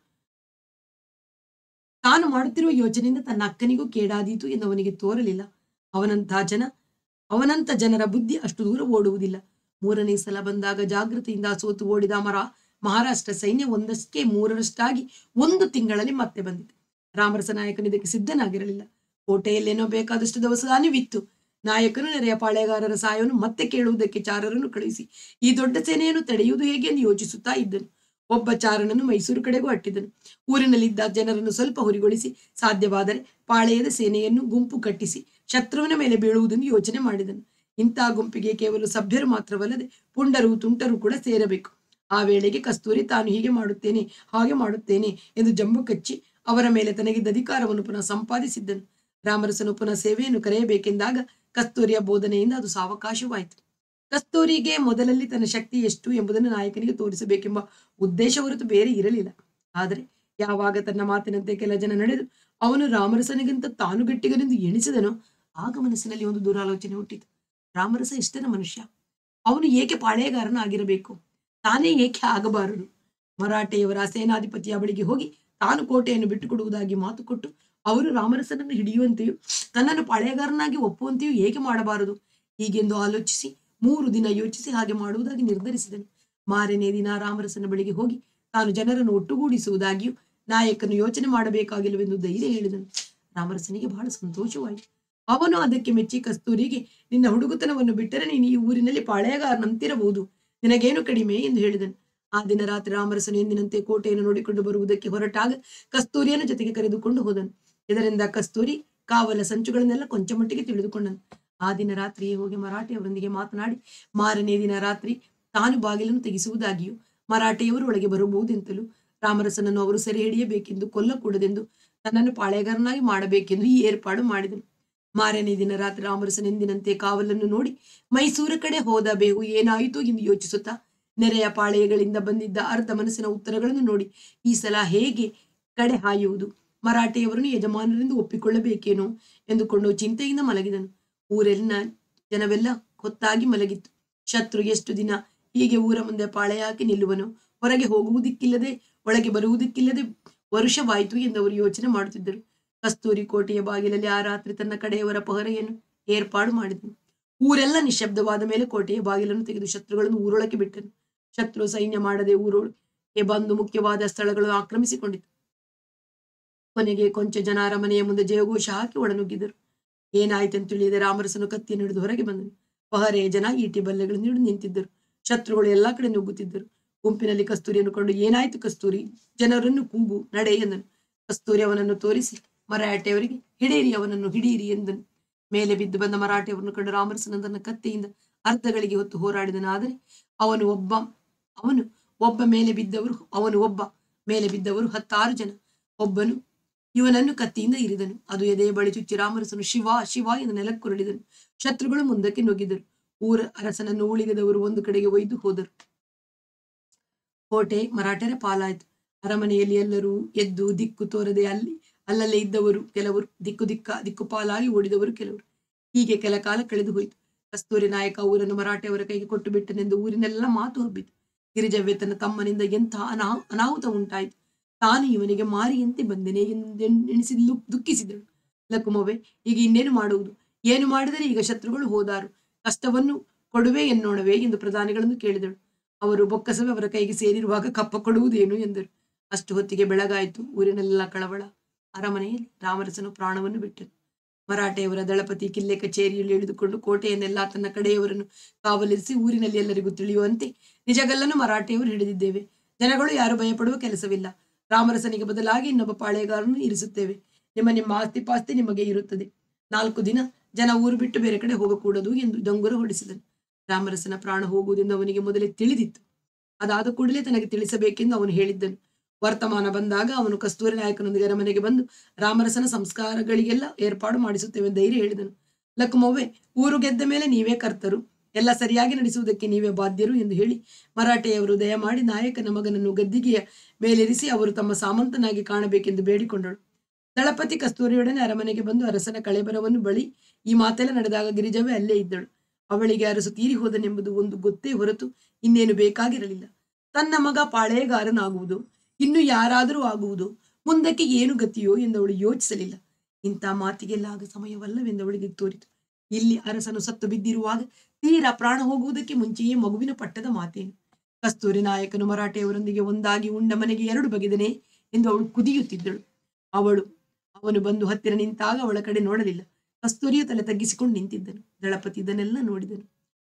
S1: ತಾನು ಮಾಡುತ್ತಿರುವ ಯೋಚನೆಯಿಂದ ತನ್ನ ಅಕ್ಕನಿಗೂ ಕೇಡಾದೀತು ಎಂದು ಅವನಿಗೆ ತೋರಲಿಲ್ಲ ಅವನಂಥ ಜನ ಅವನಂತ ಜನರ ಬುದ್ಧಿ ಅಷ್ಟು ದೂರ ಓಡುವುದಿಲ್ಲ ಮೂರನೇ ಸಲ ಬಂದಾಗ ಜಾಗೃತಿಯಿಂದ ಸೋತು ಓಡಿದ ಮರ ಮಹಾರಾಷ್ಟ್ರ ಸೈನ್ಯ ಒಂದಷ್ಟೇ ಮೂರರಷ್ಟಾಗಿ ಒಂದು ತಿಂಗಳಲ್ಲಿ ಮತ್ತೆ ಬಂದಿತು ರಾಮರಸ ನಾಯಕನು ಇದಕ್ಕೆ ಸಿದ್ಧನಾಗಿರಲಿಲ್ಲ ಕೋಟೆಯಲ್ಲೇನೋ ಬೇಕಾದಷ್ಟು ದವಸದಾನಿವಿತ್ತು ನಾಯಕನು ನೆರೆಯ ಪಾಳೆಗಾರರ ಸಹಾಯವನ್ನು ಮತ್ತೆ ಕೇಳುವುದಕ್ಕೆ ಚಾರರನ್ನು ಕಳುಹಿಸಿ ಈ ದೊಡ್ಡ ಸೇನೆಯನ್ನು ತಡೆಯುವುದು ಹೇಗೆ ಎಂದು ಯೋಚಿಸುತ್ತಾ ಇದ್ದನು ಒಬ್ಬ ಚಾರನನ್ನು ಮೈಸೂರು ಕಡೆಗೂ ಅಟ್ಟಿದನು ಊರಿನಲ್ಲಿದ್ದ ಜನರನ್ನು ಸ್ವಲ್ಪ ಹುರಿಗೊಳಿಸಿ ಸಾಧ್ಯವಾದರೆ ಪಾಳೆಯದ ಸೇನೆಯನ್ನು ಗುಂಪು ಕಟ್ಟಿಸಿ ಶತ್ರುವಿನ ಮೇಲೆ ಬೀಳುವುದನ್ನು ಯೋಚನೆ ಮಾಡಿದನು ಇಂತಹ ಗುಂಪಿಗೆ ಕೇವಲ ಸಭ್ಯರು ಮಾತ್ರವಲ್ಲದೆ ಪುಂಡರು ತುಂಟರು ಕೂಡ ಸೇರಬೇಕು ಆ ವೇಳೆಗೆ ಕಸ್ತೂರಿ ತಾನು ಹೀಗೆ ಮಾಡುತ್ತೇನೆ ಹಾಗೆ ಮಾಡುತ್ತೇನೆ ಎಂದು ಜಂಬು ಕಚ್ಚಿ ಅವರ ಮೇಲೆ ತನಗಿದ್ದ ಅಧಿಕಾರವನ್ನು ಪುನಃ ಸಂಪಾದಿಸಿದ್ದನು ರಾಮರಸನು ಪುನಃ ಸೇವೆಯನ್ನು ಕರೆಯಬೇಕೆಂದಾಗ ಕಸ್ತೂರಿಯ ಬೋಧನೆಯಿಂದ ಅದು ಸಾವಕಾಶವಾಯಿತು ಕಸ್ತೂರಿಗೆ ಮೊದಲಲ್ಲಿ ತನ್ನ ಶಕ್ತಿ ಎಷ್ಟು ಎಂಬುದನ್ನು ನಾಯಕನಿಗೆ ತೋರಿಸಬೇಕೆಂಬ ಉದ್ದೇಶ ಹೊರತು ಬೇರೆ ಇರಲಿಲ್ಲ ಆದರೆ ಯಾವಾಗ ತನ್ನ ಮಾತಿನಂತೆ ಕೆಲ ಜನ ನಡೆದು ಅವನು ರಾಮರಸನಿಗಿಂತ ತಾನು ಗಟ್ಟಿಗನೆಂದು ಎಣಿಸಿದನೋ ಆಗ ಮನಸ್ಸಿನಲ್ಲಿ ಒಂದು ದುರಾಲೋಚನೆ ಹುಟ್ಟಿತು ರಾಮರಸ ಎಷ್ಟನ ಮನುಷ್ಯ ಅವನು ಏಕೆ ಪಾಳೆಯಗಾರನಾಗಿರಬೇಕು ತಾನೇ ಏಕೆ ಆಗಬಾರದು ಮರಾಠೆಯವರ ಸೇನಾಧಿಪತಿಯ ಬಳಿಗೆ ಹೋಗಿ ತಾನು ಕೋಟೆಯನ್ನು ಬಿಟ್ಟುಕೊಡುವುದಾಗಿ ಮಾತು ಕೊಟ್ಟು ಅವರು ರಾಮರಸನನ್ನು ಹಿಡಿಯುವಂತೆಯೂ ತನ್ನನ್ನು ಪಾಳೆಯಗಾರನಾಗಿ ಒಪ್ಪುವಂತೆಯೂ ಏಕೆ ಮಾಡಬಾರದು ಹೀಗೆಂದು ಆಲೋಚಿಸಿ ಮೂರು ದಿನ ಯೋಚಿಸಿ ಹಾಗೆ ಮಾಡುವುದಾಗಿ ನಿರ್ಧರಿಸಿದನು ಮಾರನೇ ದಿನ ರಾಮರಸನ ಬಳಿಗೆ ಹೋಗಿ ತಾನು ಜನರನ್ನು ಒಟ್ಟುಗೂಡಿಸುವುದಾಗಿಯೂ ನಾಯಕನು ಯೋಚನೆ ಮಾಡಬೇಕಾಗಿಲ್ಲವೆಂದು ಧೈರ್ಯ ಹೇಳಿದನು ರಾಮರಸನಿಗೆ ಬಹಳ ಸಂತೋಷವಾಯಿತು ಅವನು ಅದಕ್ಕೆ ಮೆಚ್ಚಿ ಕಸ್ತೂರಿಗೆ ನಿನ್ನ ಹುಡುಗುತನವನ್ನು ಬಿಟ್ಟರೆ ನೀನು ಈ ಊರಿನಲ್ಲಿ ಪಾಳೆಯಗಾರನಂತಿರಬಹುದು ನಿನಗೇನು ಕಡಿಮೆ ಎಂದು ಹೇಳಿದನು ಆ ದಿನ ರಾತ್ರಿ ರಾಮರಸನು ಎಂದಿನಂತೆ ಕೋಟೆಯನ್ನು ನೋಡಿಕೊಂಡು ಬರುವುದಕ್ಕೆ ಹೊರಟಾಗ ಕಸ್ತೂರಿಯನ್ನು ಜೊತೆಗೆ ಕರೆದುಕೊಂಡು ಹೋದನು ಇದರಿಂದ ಕಸ್ತೂರಿ ಕಾವಲ ಸಂಚುಗಳನ್ನೆಲ್ಲ ಕೊಂಚ ಮಟ್ಟಿಗೆ ತಿಳಿದುಕೊಂಡನು ಆ ದಿನ ರಾತ್ರಿಯೇ ಹೋಗಿ ಮರಾಠಿಯವರೊಂದಿಗೆ ಮಾತನಾಡಿ ಮಾರನೇ ದಿನ ರಾತ್ರಿ ತಾನು ಬಾಗಿಲನ್ನು ತೆಗೆಸುವುದಾಗಿಯೂ ಮರಾಠಿಯವರು ಒಳಗೆ ಬರಬಹುದೆಂತಲೂ ರಾಮರಸನನ್ನು ಅವರು ಸೆರೆ ಹಿಡಿಯಬೇಕೆಂದು ಕೊಲ್ಲಕೂಡದೆಂದು ತನ್ನನ್ನು ಪಾಳೆಗಾರನಾಗಿ ಮಾಡಬೇಕೆಂದು ಈ ಏರ್ಪಾಡು ಮಾಡಿದನು ಮಾರನೇ ದಿನ ರಾತ್ರಿ ರಾಮರಸನ ಎಂದಿನಂತೆ ಕಾವಲನ್ನು ನೋಡಿ ಮೈಸೂರು ಕಡೆ ಹೋದ ಬೇವು ಏನಾಯಿತು ಎಂದು ಯೋಚಿಸುತ್ತಾ ನೆರೆಯ ಪಾಳೆಯಗಳಿಂದ ಬಂದಿದ್ದ ಅರ್ಧ ಮನಸ್ಸಿನ ಉತ್ತರಗಳನ್ನು ನೋಡಿ ಈ ಸಲ ಹೇಗೆ ಕಡೆ ಹಾಯುವುದು ಮರಾಠಿಯವರನ್ನು ಯಜಮಾನರಿಂದ ಒಪ್ಪಿಕೊಳ್ಳಬೇಕೇನೋ ಎಂದುಕೊಂಡು ಚಿಂತೆಯಿಂದ ಮಲಗಿದನು ಊರೆಲ್ಲ ಜನವೆಲ್ಲ ಹೊತ್ತಾಗಿ ಮಲಗಿತ್ತು ಶತ್ರು ಎಷ್ಟು ದಿನ ಹೀಗೆ ಊರ ಮುಂದೆ ಪಾಳೆ ಹಾಕಿ ನಿಲ್ಲುವನು ಹೊರಗೆ ಹೋಗುವುದಕ್ಕಿಲ್ಲದೆ ಒಳಗೆ ಬರುವುದಕ್ಕಿಲ್ಲದೆ ವರುಷವಾಯಿತು ಎಂದು ಅವರು ಯೋಚನೆ ಮಾಡುತ್ತಿದ್ದರು ಕಸ್ತೂರಿ ಕೋಟೆಯ ಬಾಗಿಲಲ್ಲಿ ಆ ರಾತ್ರಿ ತನ್ನ ಕಡೆಯವರ ಪಹರೆಯನ್ನು ಏರ್ಪಾಡು ಮಾಡಿದನು ಊರೆಲ್ಲ ನಿಶ್ಶಬ್ದವಾದ ಮೇಲೆ ಕೋಟೆಯ ಬಾಗಿಲನ್ನು ತೆಗೆದು ಶತ್ರುಗಳನ್ನು ಊರೊಳಕ್ಕೆ ಬಿಟ್ಟನು ಶತ್ರು ಸೈನ್ಯ ಮಾಡದೆ ಊರೊಳಗೆ ಬಂದು ಮುಖ್ಯವಾದ ಸ್ಥಳಗಳು ಆಕ್ರಮಿಸಿಕೊಂಡಿತು ಕೊನೆಗೆ ಕೊಂಚ ಜನ ಅರಮನೆಯ ಮುಂದೆ ಜಯಘೋಷ ಹಾಕಿ ಒಳನುಗ್ಗಿದರು ಏನಾಯ್ತೆಂದು ತಿಳಿಯದೆ ರಾಮರಸನು ಕತ್ತಿಯನ್ನು ಹಿಡಿದು ಹೊರಗೆ ಬಂದನು ಪಹರೆಯ ಜನ ಈಟಿ ಬಲ್ಲೆಗಳನ್ನು ಹಿಡಿದು ನಿಂತಿದ್ದರು ಶತ್ರುಗಳು ಎಲ್ಲಾ ಕಡೆ ನುಗ್ಗುತ್ತಿದ್ದರು ಗುಂಪಿನಲ್ಲಿ ಕಸ್ತೂರಿಯನ್ನು ಕಂಡು ಏನಾಯ್ತು ಕಸ್ತೂರಿ ಜನರನ್ನು ಕೂಗು ನಡೆ ಎಂದನು ಕಸ್ತೂರಿ ಅವನನ್ನು ತೋರಿಸಿ ಮರಾಠೆಯವರಿಗೆ ಹಿಡೀರಿ ಅವನನ್ನು ಹಿಡೀರಿ ಎಂದನು ಮೇಲೆ ಬಿದ್ದು ಬಂದ ಮರಾಠೆಯವರನ್ನು ಕಂಡು ರಾಮರಸನಂದನ ಕತ್ತಿಯಿಂದ ಅರ್ಥಗಳಿಗೆ ಹೊತ್ತು ಹೋರಾಡಿದನಾದರೆ ಅವನು ಒಬ್ಬ ಅವನು ಒಬ್ಬ ಮೇಲೆ ಬಿದ್ದವರು ಅವನು ಒಬ್ಬ ಮೇಲೆ ಬಿದ್ದವರು ಹತ್ತಾರು ಜನ ಒಬ್ಬನು ಇವನನ್ನು ಕತ್ತಿಯಿಂದ ಇರಿದನು ಅದು ಎದೆಯ ಬಳಿ ಚುಚ್ಚಿ ರಾಮರಸನು ಶಿವ ಶಿವ ಎಂದು ನೆಲಕ್ಕುರುಳಿದನು ಶತ್ರುಗಳು ಮುಂದಕ್ಕೆ ನುಗ್ಗಿದರು ಊರ ಅರಸನನ್ನು ಉಳಿಗದವರು ಒಂದು ಕಡೆಗೆ ಒಯ್ದು ಹೋದರು ಕೋಟೆ ಮರಾಠರ ಪಾಲಾಯಿತು ಅರಮನೆಯಲ್ಲಿ ಎಲ್ಲರೂ ಎದ್ದು ದಿಕ್ಕು ತೋರದೆ ಅಲ್ಲಿ ಅಲ್ಲಲ್ಲೇ ಇದ್ದವರು ಕೆಲವರು ದಿಕ್ಕು ದಿಕ್ಕ ದಿಕ್ಕು ಪಾಲಾಗಿ ಓಡಿದವರು ಕೆಲವರು ಹೀಗೆ ಕೆಲ ಕಾಲ ಕಳೆದು ಹೋಯಿತು ಕಸ್ತೂರಿ ನಾಯಕ ಊರನ್ನು ಮರಾಠೆಯವರ ಕೈಗೆ ಕೊಟ್ಟು ಬಿಟ್ಟನೆಂದು ಊರಿನೆಲ್ಲ ಮಾತು ಹಬ್ಬಿತು ಗಿರಿಜವ್ವೆ ತನ್ನ ತಮ್ಮನಿಂದ ಎಂತಹ ಅನಾ ಅನಾಹುತ ಉಂಟಾಯಿತು ತಾನು ಇವನಿಗೆ ಮಾರಿಯಂತೆ ಬಂದೆನೆ ಎನಿಸಿ ದುಃಖಿಸಿದಳು ಲಕುಮವೆ ಈಗ ಇನ್ನೇನು ಮಾಡುವುದು ಏನು ಮಾಡಿದರೆ ಈಗ ಶತ್ರುಗಳು ಹೋದಾರು ಕಷ್ಟವನ್ನು ಕೊಡುವೆ ಎನ್ನೋಣವೇ ಎಂದು ಪ್ರಧಾನಿಗಳನ್ನು ಕೇಳಿದಳು ಅವರು ಬೊಕ್ಕಸವೇ ಅವರ ಕೈಗೆ ಸೇರಿರುವಾಗ ಕಪ್ಪ ಕೊಡುವುದೇನು ಎಂದರು ಅಷ್ಟು ಹೊತ್ತಿಗೆ ಬೆಳಗಾಯಿತು ಊರಿನೆಲ್ಲ ಕಳವಳ ಅರಮನೆಯಲ್ಲಿ ರಾಮರಸನು ಪ್ರಾಣವನ್ನು ಬಿಟ್ಟನು ಮರಾಠೆಯವರ ದಳಪತಿ ಕಿಲ್ಲೆ ಕಚೇರಿಯಲ್ಲಿ ಇಳಿದುಕೊಂಡು ಕೋಟೆಯನ್ನೆಲ್ಲ ತನ್ನ ಕಡೆಯವರನ್ನು ಕಾವಲಿರಿಸಿ ಊರಿನಲ್ಲಿ ಎಲ್ಲರಿಗೂ ತಿಳಿಯುವಂತೆ ನಿಜಗಲ್ಲನ್ನು ಮರಾಠೆಯವರು ಹಿಡಿದಿದ್ದೇವೆ ಜನಗಳು ಯಾರು ಭಯಪಡುವ ಕೆಲಸವಿಲ್ಲ ರಾಮರಸನಿಗೆ ಬದಲಾಗಿ ಇನ್ನೊಬ್ಬ ಪಾಳೆಗಾರನ್ನು ಇರಿಸುತ್ತೇವೆ ನಿಮ್ಮ ನಿಮ್ಮ ಆಸ್ತಿ ಪಾಸ್ತಿ ನಿಮಗೆ ಇರುತ್ತದೆ ನಾಲ್ಕು ದಿನ ಜನ ಊರು ಬಿಟ್ಟು ಬೇರೆ ಕಡೆ ಹೋಗಕೂಡದು ಎಂದು ಡಂಗುರ ಹೊಡಿಸಿದನು ರಾಮರಸನ ಪ್ರಾಣ ಹೋಗುವುದೆಂದು ಅವನಿಗೆ ಮೊದಲೇ ತಿಳಿದಿತ್ತು ಅದಾದ ಕೂಡಲೇ ತನಗೆ ತಿಳಿಸಬೇಕೆಂದು ಅವನು ಹೇಳಿದ್ದನು ವರ್ತಮಾನ ಬಂದಾಗ ಅವನು ಕಸ್ತೂರಿ ನಾಯಕನೊಂದಿಗೆ ಅರಮನೆಗೆ ಬಂದು ರಾಮರಸನ ಸಂಸ್ಕಾರಗಳಿಗೆಲ್ಲ ಏರ್ಪಾಡು ಮಾಡಿಸುತ್ತೇವೆ ಧೈರ್ಯ ಹೇಳಿದನು ಲಕ್ಮವ್ವೆ ಊರು ಗೆದ್ದ ಮೇಲೆ ನೀವೇ ಕರ್ತರು ಎಲ್ಲ ಸರಿಯಾಗಿ ನಡೆಸುವುದಕ್ಕೆ ನೀವೇ ಬಾಧ್ಯರು ಎಂದು ಹೇಳಿ ಮರಾಠೆಯವರು ದಯಮಾಡಿ ನಾಯಕನ ಮಗನನ್ನು ಗದ್ದಿಗೆಯ ಮೇಲಿರಿಸಿ ಅವರು ತಮ್ಮ ಸಾಮಂತನಾಗಿ ಕಾಣಬೇಕೆಂದು ಬೇಡಿಕೊಂಡಳು ದಳಪತಿ ಕಸ್ತೂರಿಯೊಡನೆ ಅರಮನೆಗೆ ಬಂದು ಅರಸನ ಕಳೆಬರವನ್ನು ಬಳಿ ಈ ಮಾತೆಲ್ಲ ನಡೆದಾಗ ಗಿರಿಜವೇ ಅಲ್ಲೇ ಇದ್ದಳು ಅವಳಿಗೆ ಅರಸು ತೀರಿ ಹೋದನೆಂಬುದು ಒಂದು ಗೊತ್ತೇ ಹೊರತು ಇನ್ನೇನು ಬೇಕಾಗಿರಲಿಲ್ಲ ತನ್ನ ಮಗ ಪಾಳೆಗಾರನಾಗುವುದು ಇನ್ನು ಯಾರಾದರೂ ಆಗುವುದು ಮುಂದಕ್ಕೆ ಏನು ಗತಿಯೋ ಎಂದು ಅವಳು ಯೋಚಿಸಲಿಲ್ಲ ಇಂಥ ಮಾತಿಗೆಲ್ಲ ಆಗ ಸಮಯವಲ್ಲವೆಂದು ಅವಳಿಗೆ ತೋರಿತು ಇಲ್ಲಿ ಅರಸನು ಸತ್ತು ಬಿದ್ದಿರುವಾಗ ತೀರಾ ಪ್ರಾಣ ಹೋಗುವುದಕ್ಕೆ ಮುಂಚೆಯೇ ಮಗುವಿನ ಪಟ್ಟದ ಮಾತೇನು ಕಸ್ತೂರಿ ನಾಯಕನು ಮರಾಠೆಯವರೊಂದಿಗೆ ಒಂದಾಗಿ ಉಂಡ ಮನೆಗೆ ಎರಡು ಬಗೆದನೆ ಎಂದು ಅವಳು ಕುದಿಯುತ್ತಿದ್ದಳು ಅವಳು ಅವನು ಬಂದು ಹತ್ತಿರ ನಿಂತಾಗ ಅವಳ ಕಡೆ ನೋಡಲಿಲ್ಲ ಕಸ್ತೂರಿಯು ತಲೆ ತಗ್ಗಿಸಿಕೊಂಡು ನಿಂತಿದ್ದನು ದಳಪತಿ ಇದನ್ನೆಲ್ಲ ನೋಡಿದನು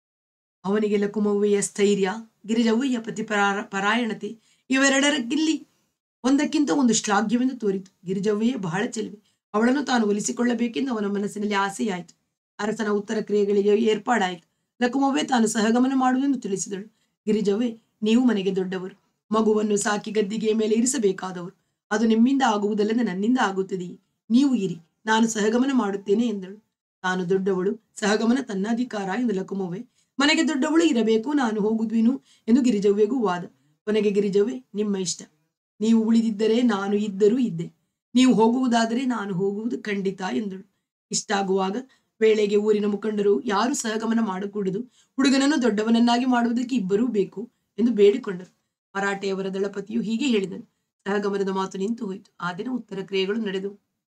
S1: ಅವನಿಗೆ ಲಕುಮವ್ವೆಯ ಸ್ಥೈರ್ಯ ಗಿರಿಜವ್ವಯ್ಯ ಪತಿ ಪರಾರ ಪರಾಯಣತೆ ಇವೆರಡರಕ್ಕಿಲ್ಲಿ ಒಂದಕ್ಕಿಂತ ಒಂದು ಶ್ಲಾಘ್ಯವೆಂದು ತೋರಿತು ಗಿರಿಜವ್ವೆಯೇ ಬಹಳ ಚೆಲುವೆ ಅವಳನ್ನು ತಾನು ಒಲಿಸಿಕೊಳ್ಳಬೇಕೆಂದು ಅವನ ಮನಸ್ಸಿನಲ್ಲಿ ಆಸೆಯಾಯಿತು ಅರಸನ ಉತ್ತರ ಕ್ರಿಯೆಗಳಿಗೆ ಏರ್ಪಾಡಾಯಿತು ಲಕುಮವ್ವೆ ತಾನು ಸಹಗಮನ ಮಾಡುವುದೆಂದು ತಿಳಿಸಿದಳು ಗಿರಿಜವ್ವೆ ನೀವು ಮನೆಗೆ ದೊಡ್ಡವರು ಮಗುವನ್ನು ಸಾಕಿ ಗದ್ದಿಗೆಯ ಮೇಲೆ ಇರಿಸಬೇಕಾದವರು ಅದು ನಿಮ್ಮಿಂದ ಆಗುವುದಲ್ಲದೆ ನನ್ನಿಂದ ಆಗುತ್ತದೆಯೇ ನೀವು ಇರಿ ನಾನು ಸಹಗಮನ ಮಾಡುತ್ತೇನೆ ಎಂದಳು ತಾನು ದೊಡ್ಡವಳು ಸಹಗಮನ ತನ್ನ ಅಧಿಕಾರ ಎಂದು ಲಕುಮವ್ವೆ ಮನೆಗೆ ದೊಡ್ಡವಳು ಇರಬೇಕು ನಾನು ಹೋಗುದ್ವಿನು ಎಂದು ಗಿರಿಜವ್ವೆಗೂ ವಾದ ಕೊನೆಗೆ ಗಿರಿಜವ್ವೆ ನಿಮ್ಮ ಇಷ್ಟ ನೀವು ಉಳಿದಿದ್ದರೆ ನಾನು ಇದ್ದರೂ ಇದ್ದೆ ನೀವು ಹೋಗುವುದಾದರೆ ನಾನು ಹೋಗುವುದು ಖಂಡಿತ ಎಂದಳು ಇಷ್ಟಾಗುವಾಗ ವೇಳೆಗೆ ಊರಿನ ಮುಖಂಡರು ಯಾರು ಸಹಗಮನ ಮಾಡಕೂಡದು ಹುಡುಗನನ್ನು ದೊಡ್ಡವನನ್ನಾಗಿ ಮಾಡುವುದಕ್ಕೆ ಇಬ್ಬರೂ ಬೇಕು ಎಂದು ಬೇಡಿಕೊಂಡರು ಮರಾಠೆಯವರ ದಳಪತಿಯು ಹೀಗೆ ಹೇಳಿದನು ಸಹಗಮನದ ಮಾತು ನಿಂತು ಹೋಯಿತು ಆ ದಿನ ಉತ್ತರ ಕ್ರಿಯೆಗಳು ನಡೆದವು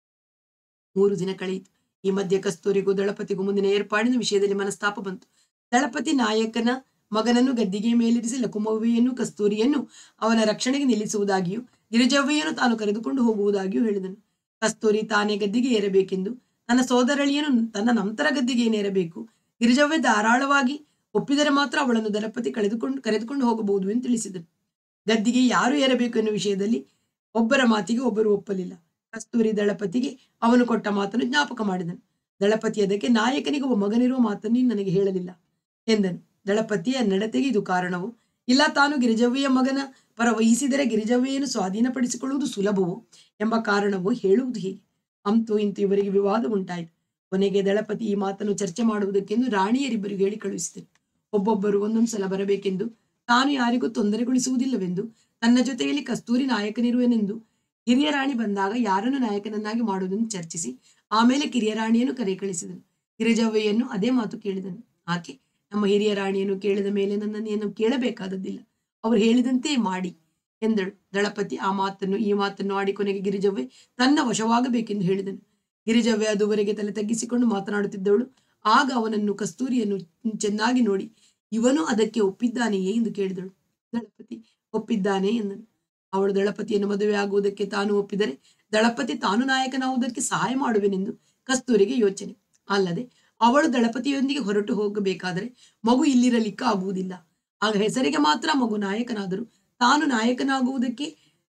S1: ಮೂರು ದಿನ ಕಳೆಯಿತು ಈ ಮಧ್ಯೆ ಕಸ್ತೂರಿಗೂ ದಳಪತಿಗೂ ಮುಂದಿನ ಏರ್ಪಾಡಿನ ವಿಷಯದಲ್ಲಿ ಮನಸ್ತಾಪ ಬಂತು ದಳಪತಿ ನಾಯಕನ ಮಗನನ್ನು ಗದ್ದಿಗೆ ಮೇಲಿರಿಸಿ ಲಕುಮವ್ವೆಯನ್ನು ಕಸ್ತೂರಿಯನ್ನು ಅವನ ರಕ್ಷಣೆಗೆ ನಿಲ್ಲಿಸುವುದಾಗಿಯೂ ಗಿರಿಜವ್ವೆಯನ್ನು ತಾನು ಕರೆದುಕೊಂಡು ಹೋಗುವುದಾಗಿಯೂ ಹೇಳಿದನು ಕಸ್ತೂರಿ ತಾನೇ ಗದ್ದಿಗೆ ಏರಬೇಕೆಂದು ತನ್ನ ಸೋದರಳಿಯನು ತನ್ನ ನಂತರ ಗದ್ದಿಗೆ ಏನೇರಬೇಕು ಗಿರಿಜವ್ವೆ ಧಾರಾಳವಾಗಿ ಒಪ್ಪಿದರೆ ಮಾತ್ರ ಅವಳನ್ನು ದಳಪತಿ ಕಳೆದುಕೊಂಡು ಕರೆದುಕೊಂಡು ಹೋಗಬಹುದು ಎಂದು ತಿಳಿಸಿದನು ಗದ್ದಿಗೆ ಯಾರು ಏರಬೇಕು ಎನ್ನುವ ವಿಷಯದಲ್ಲಿ ಒಬ್ಬರ ಮಾತಿಗೆ ಒಬ್ಬರು ಒಪ್ಪಲಿಲ್ಲ ಕಸ್ತೂರಿ ದಳಪತಿಗೆ ಅವನು ಕೊಟ್ಟ ಮಾತನ್ನು ಜ್ಞಾಪಕ ಮಾಡಿದನು ದಳಪತಿ ಅದಕ್ಕೆ ನಾಯಕನಿಗೆ ಒಬ್ಬ ಮಗನಿರುವ ಮಾತನ್ನು ನೀನು ನನಗೆ ಹೇಳಲಿಲ್ಲ ಎಂದನು ದಳಪತಿಯ ನಡತೆಗೆ ಇದು ಕಾರಣವು ಇಲ್ಲ ತಾನು ಗಿರಿಜವ್ವೆಯ ಮಗನ ಪರ ವಹಿಸಿದರೆ ಗಿರಿಜವ್ವೆಯನ್ನು ಸ್ವಾಧೀನಪಡಿಸಿಕೊಳ್ಳುವುದು ಸುಲಭವೋ ಎಂಬ ಕಾರಣವು ಹೇಳುವುದು ಹೀಗೆ ಅಂತೂ ಇಂತು ಇವರಿಗೆ ವಿವಾದ ಉಂಟಾಯಿತು ಕೊನೆಗೆ ದಳಪತಿ ಈ ಮಾತನ್ನು ಚರ್ಚೆ ಮಾಡುವುದಕ್ಕೆಂದು ರಾಣಿಯರಿಬ್ಬರಿಗೆ ಹೇಳಿ ಕಳುಹಿಸಿದರು ಒಬ್ಬೊಬ್ಬರು ಒಂದೊಂದು ಸಲ ಬರಬೇಕೆಂದು ತಾನು ಯಾರಿಗೂ ತೊಂದರೆಗೊಳಿಸುವುದಿಲ್ಲವೆಂದು ತನ್ನ ಜೊತೆಯಲ್ಲಿ ಕಸ್ತೂರಿ ನಾಯಕನಿರುವೆನೆಂದು ಹಿರಿಯ ರಾಣಿ ಬಂದಾಗ ಯಾರನ್ನು ನಾಯಕನನ್ನಾಗಿ ಮಾಡುವುದನ್ನು ಚರ್ಚಿಸಿ ಆಮೇಲೆ ಕಿರಿಯ ರಾಣಿಯನ್ನು ಕರೆ ಕಳಿಸಿದನು ಗಿರಿಜವ್ವೆಯನ್ನು ಅದೇ ಮಾತು ಕೇಳಿದನು ಆಕೆ ನಮ್ಮ ಹಿರಿಯ ರಾಣಿಯನ್ನು ಕೇಳಿದ ಮೇಲೆ ನನ್ನನ್ನು ಏನು ಕೇಳಬೇಕಾದದ್ದಿಲ್ಲ ಅವರು ಹೇಳಿದಂತೆ ಮಾಡಿ ಎಂದಳು ದಳಪತಿ ಆ ಮಾತನ್ನು ಈ ಮಾತನ್ನು ಆಡಿ ಕೊನೆಗೆ ಗಿರಿಜವ್ವೆ ತನ್ನ ವಶವಾಗಬೇಕೆಂದು ಹೇಳಿದನು ಗಿರಿಜವ್ವೆ ಅದುವರೆಗೆ ತಲೆ ತಗ್ಗಿಸಿಕೊಂಡು ಮಾತನಾಡುತ್ತಿದ್ದವಳು ಆಗ ಅವನನ್ನು ಕಸ್ತೂರಿಯನ್ನು ಚೆನ್ನಾಗಿ ನೋಡಿ ಇವನು ಅದಕ್ಕೆ ಒಪ್ಪಿದ್ದಾನೆಯೇ ಎಂದು ಕೇಳಿದಳು ದಳಪತಿ ಒಪ್ಪಿದ್ದಾನೆ ಎಂದನು ಅವಳು ದಳಪತಿಯನ್ನು ಮದುವೆ ಆಗುವುದಕ್ಕೆ ತಾನು ಒಪ್ಪಿದರೆ ದಳಪತಿ ತಾನು ನಾಯಕನಾಗುವುದಕ್ಕೆ ಸಹಾಯ ಮಾಡುವೆನೆಂದು ಕಸ್ತೂರಿಗೆ ಯೋಚನೆ ಅಲ್ಲದೆ ಅವಳು ದಳಪತಿಯೊಂದಿಗೆ ಹೊರಟು ಹೋಗಬೇಕಾದರೆ ಮಗು ಇಲ್ಲಿರಲಿಕ್ಕೆ ಆಗುವುದಿಲ್ಲ ಆಗ ಹೆಸರಿಗೆ ಮಾತ್ರ ಮಗು ನಾಯಕನಾದರೂ ತಾನು ನಾಯಕನಾಗುವುದಕ್ಕೆ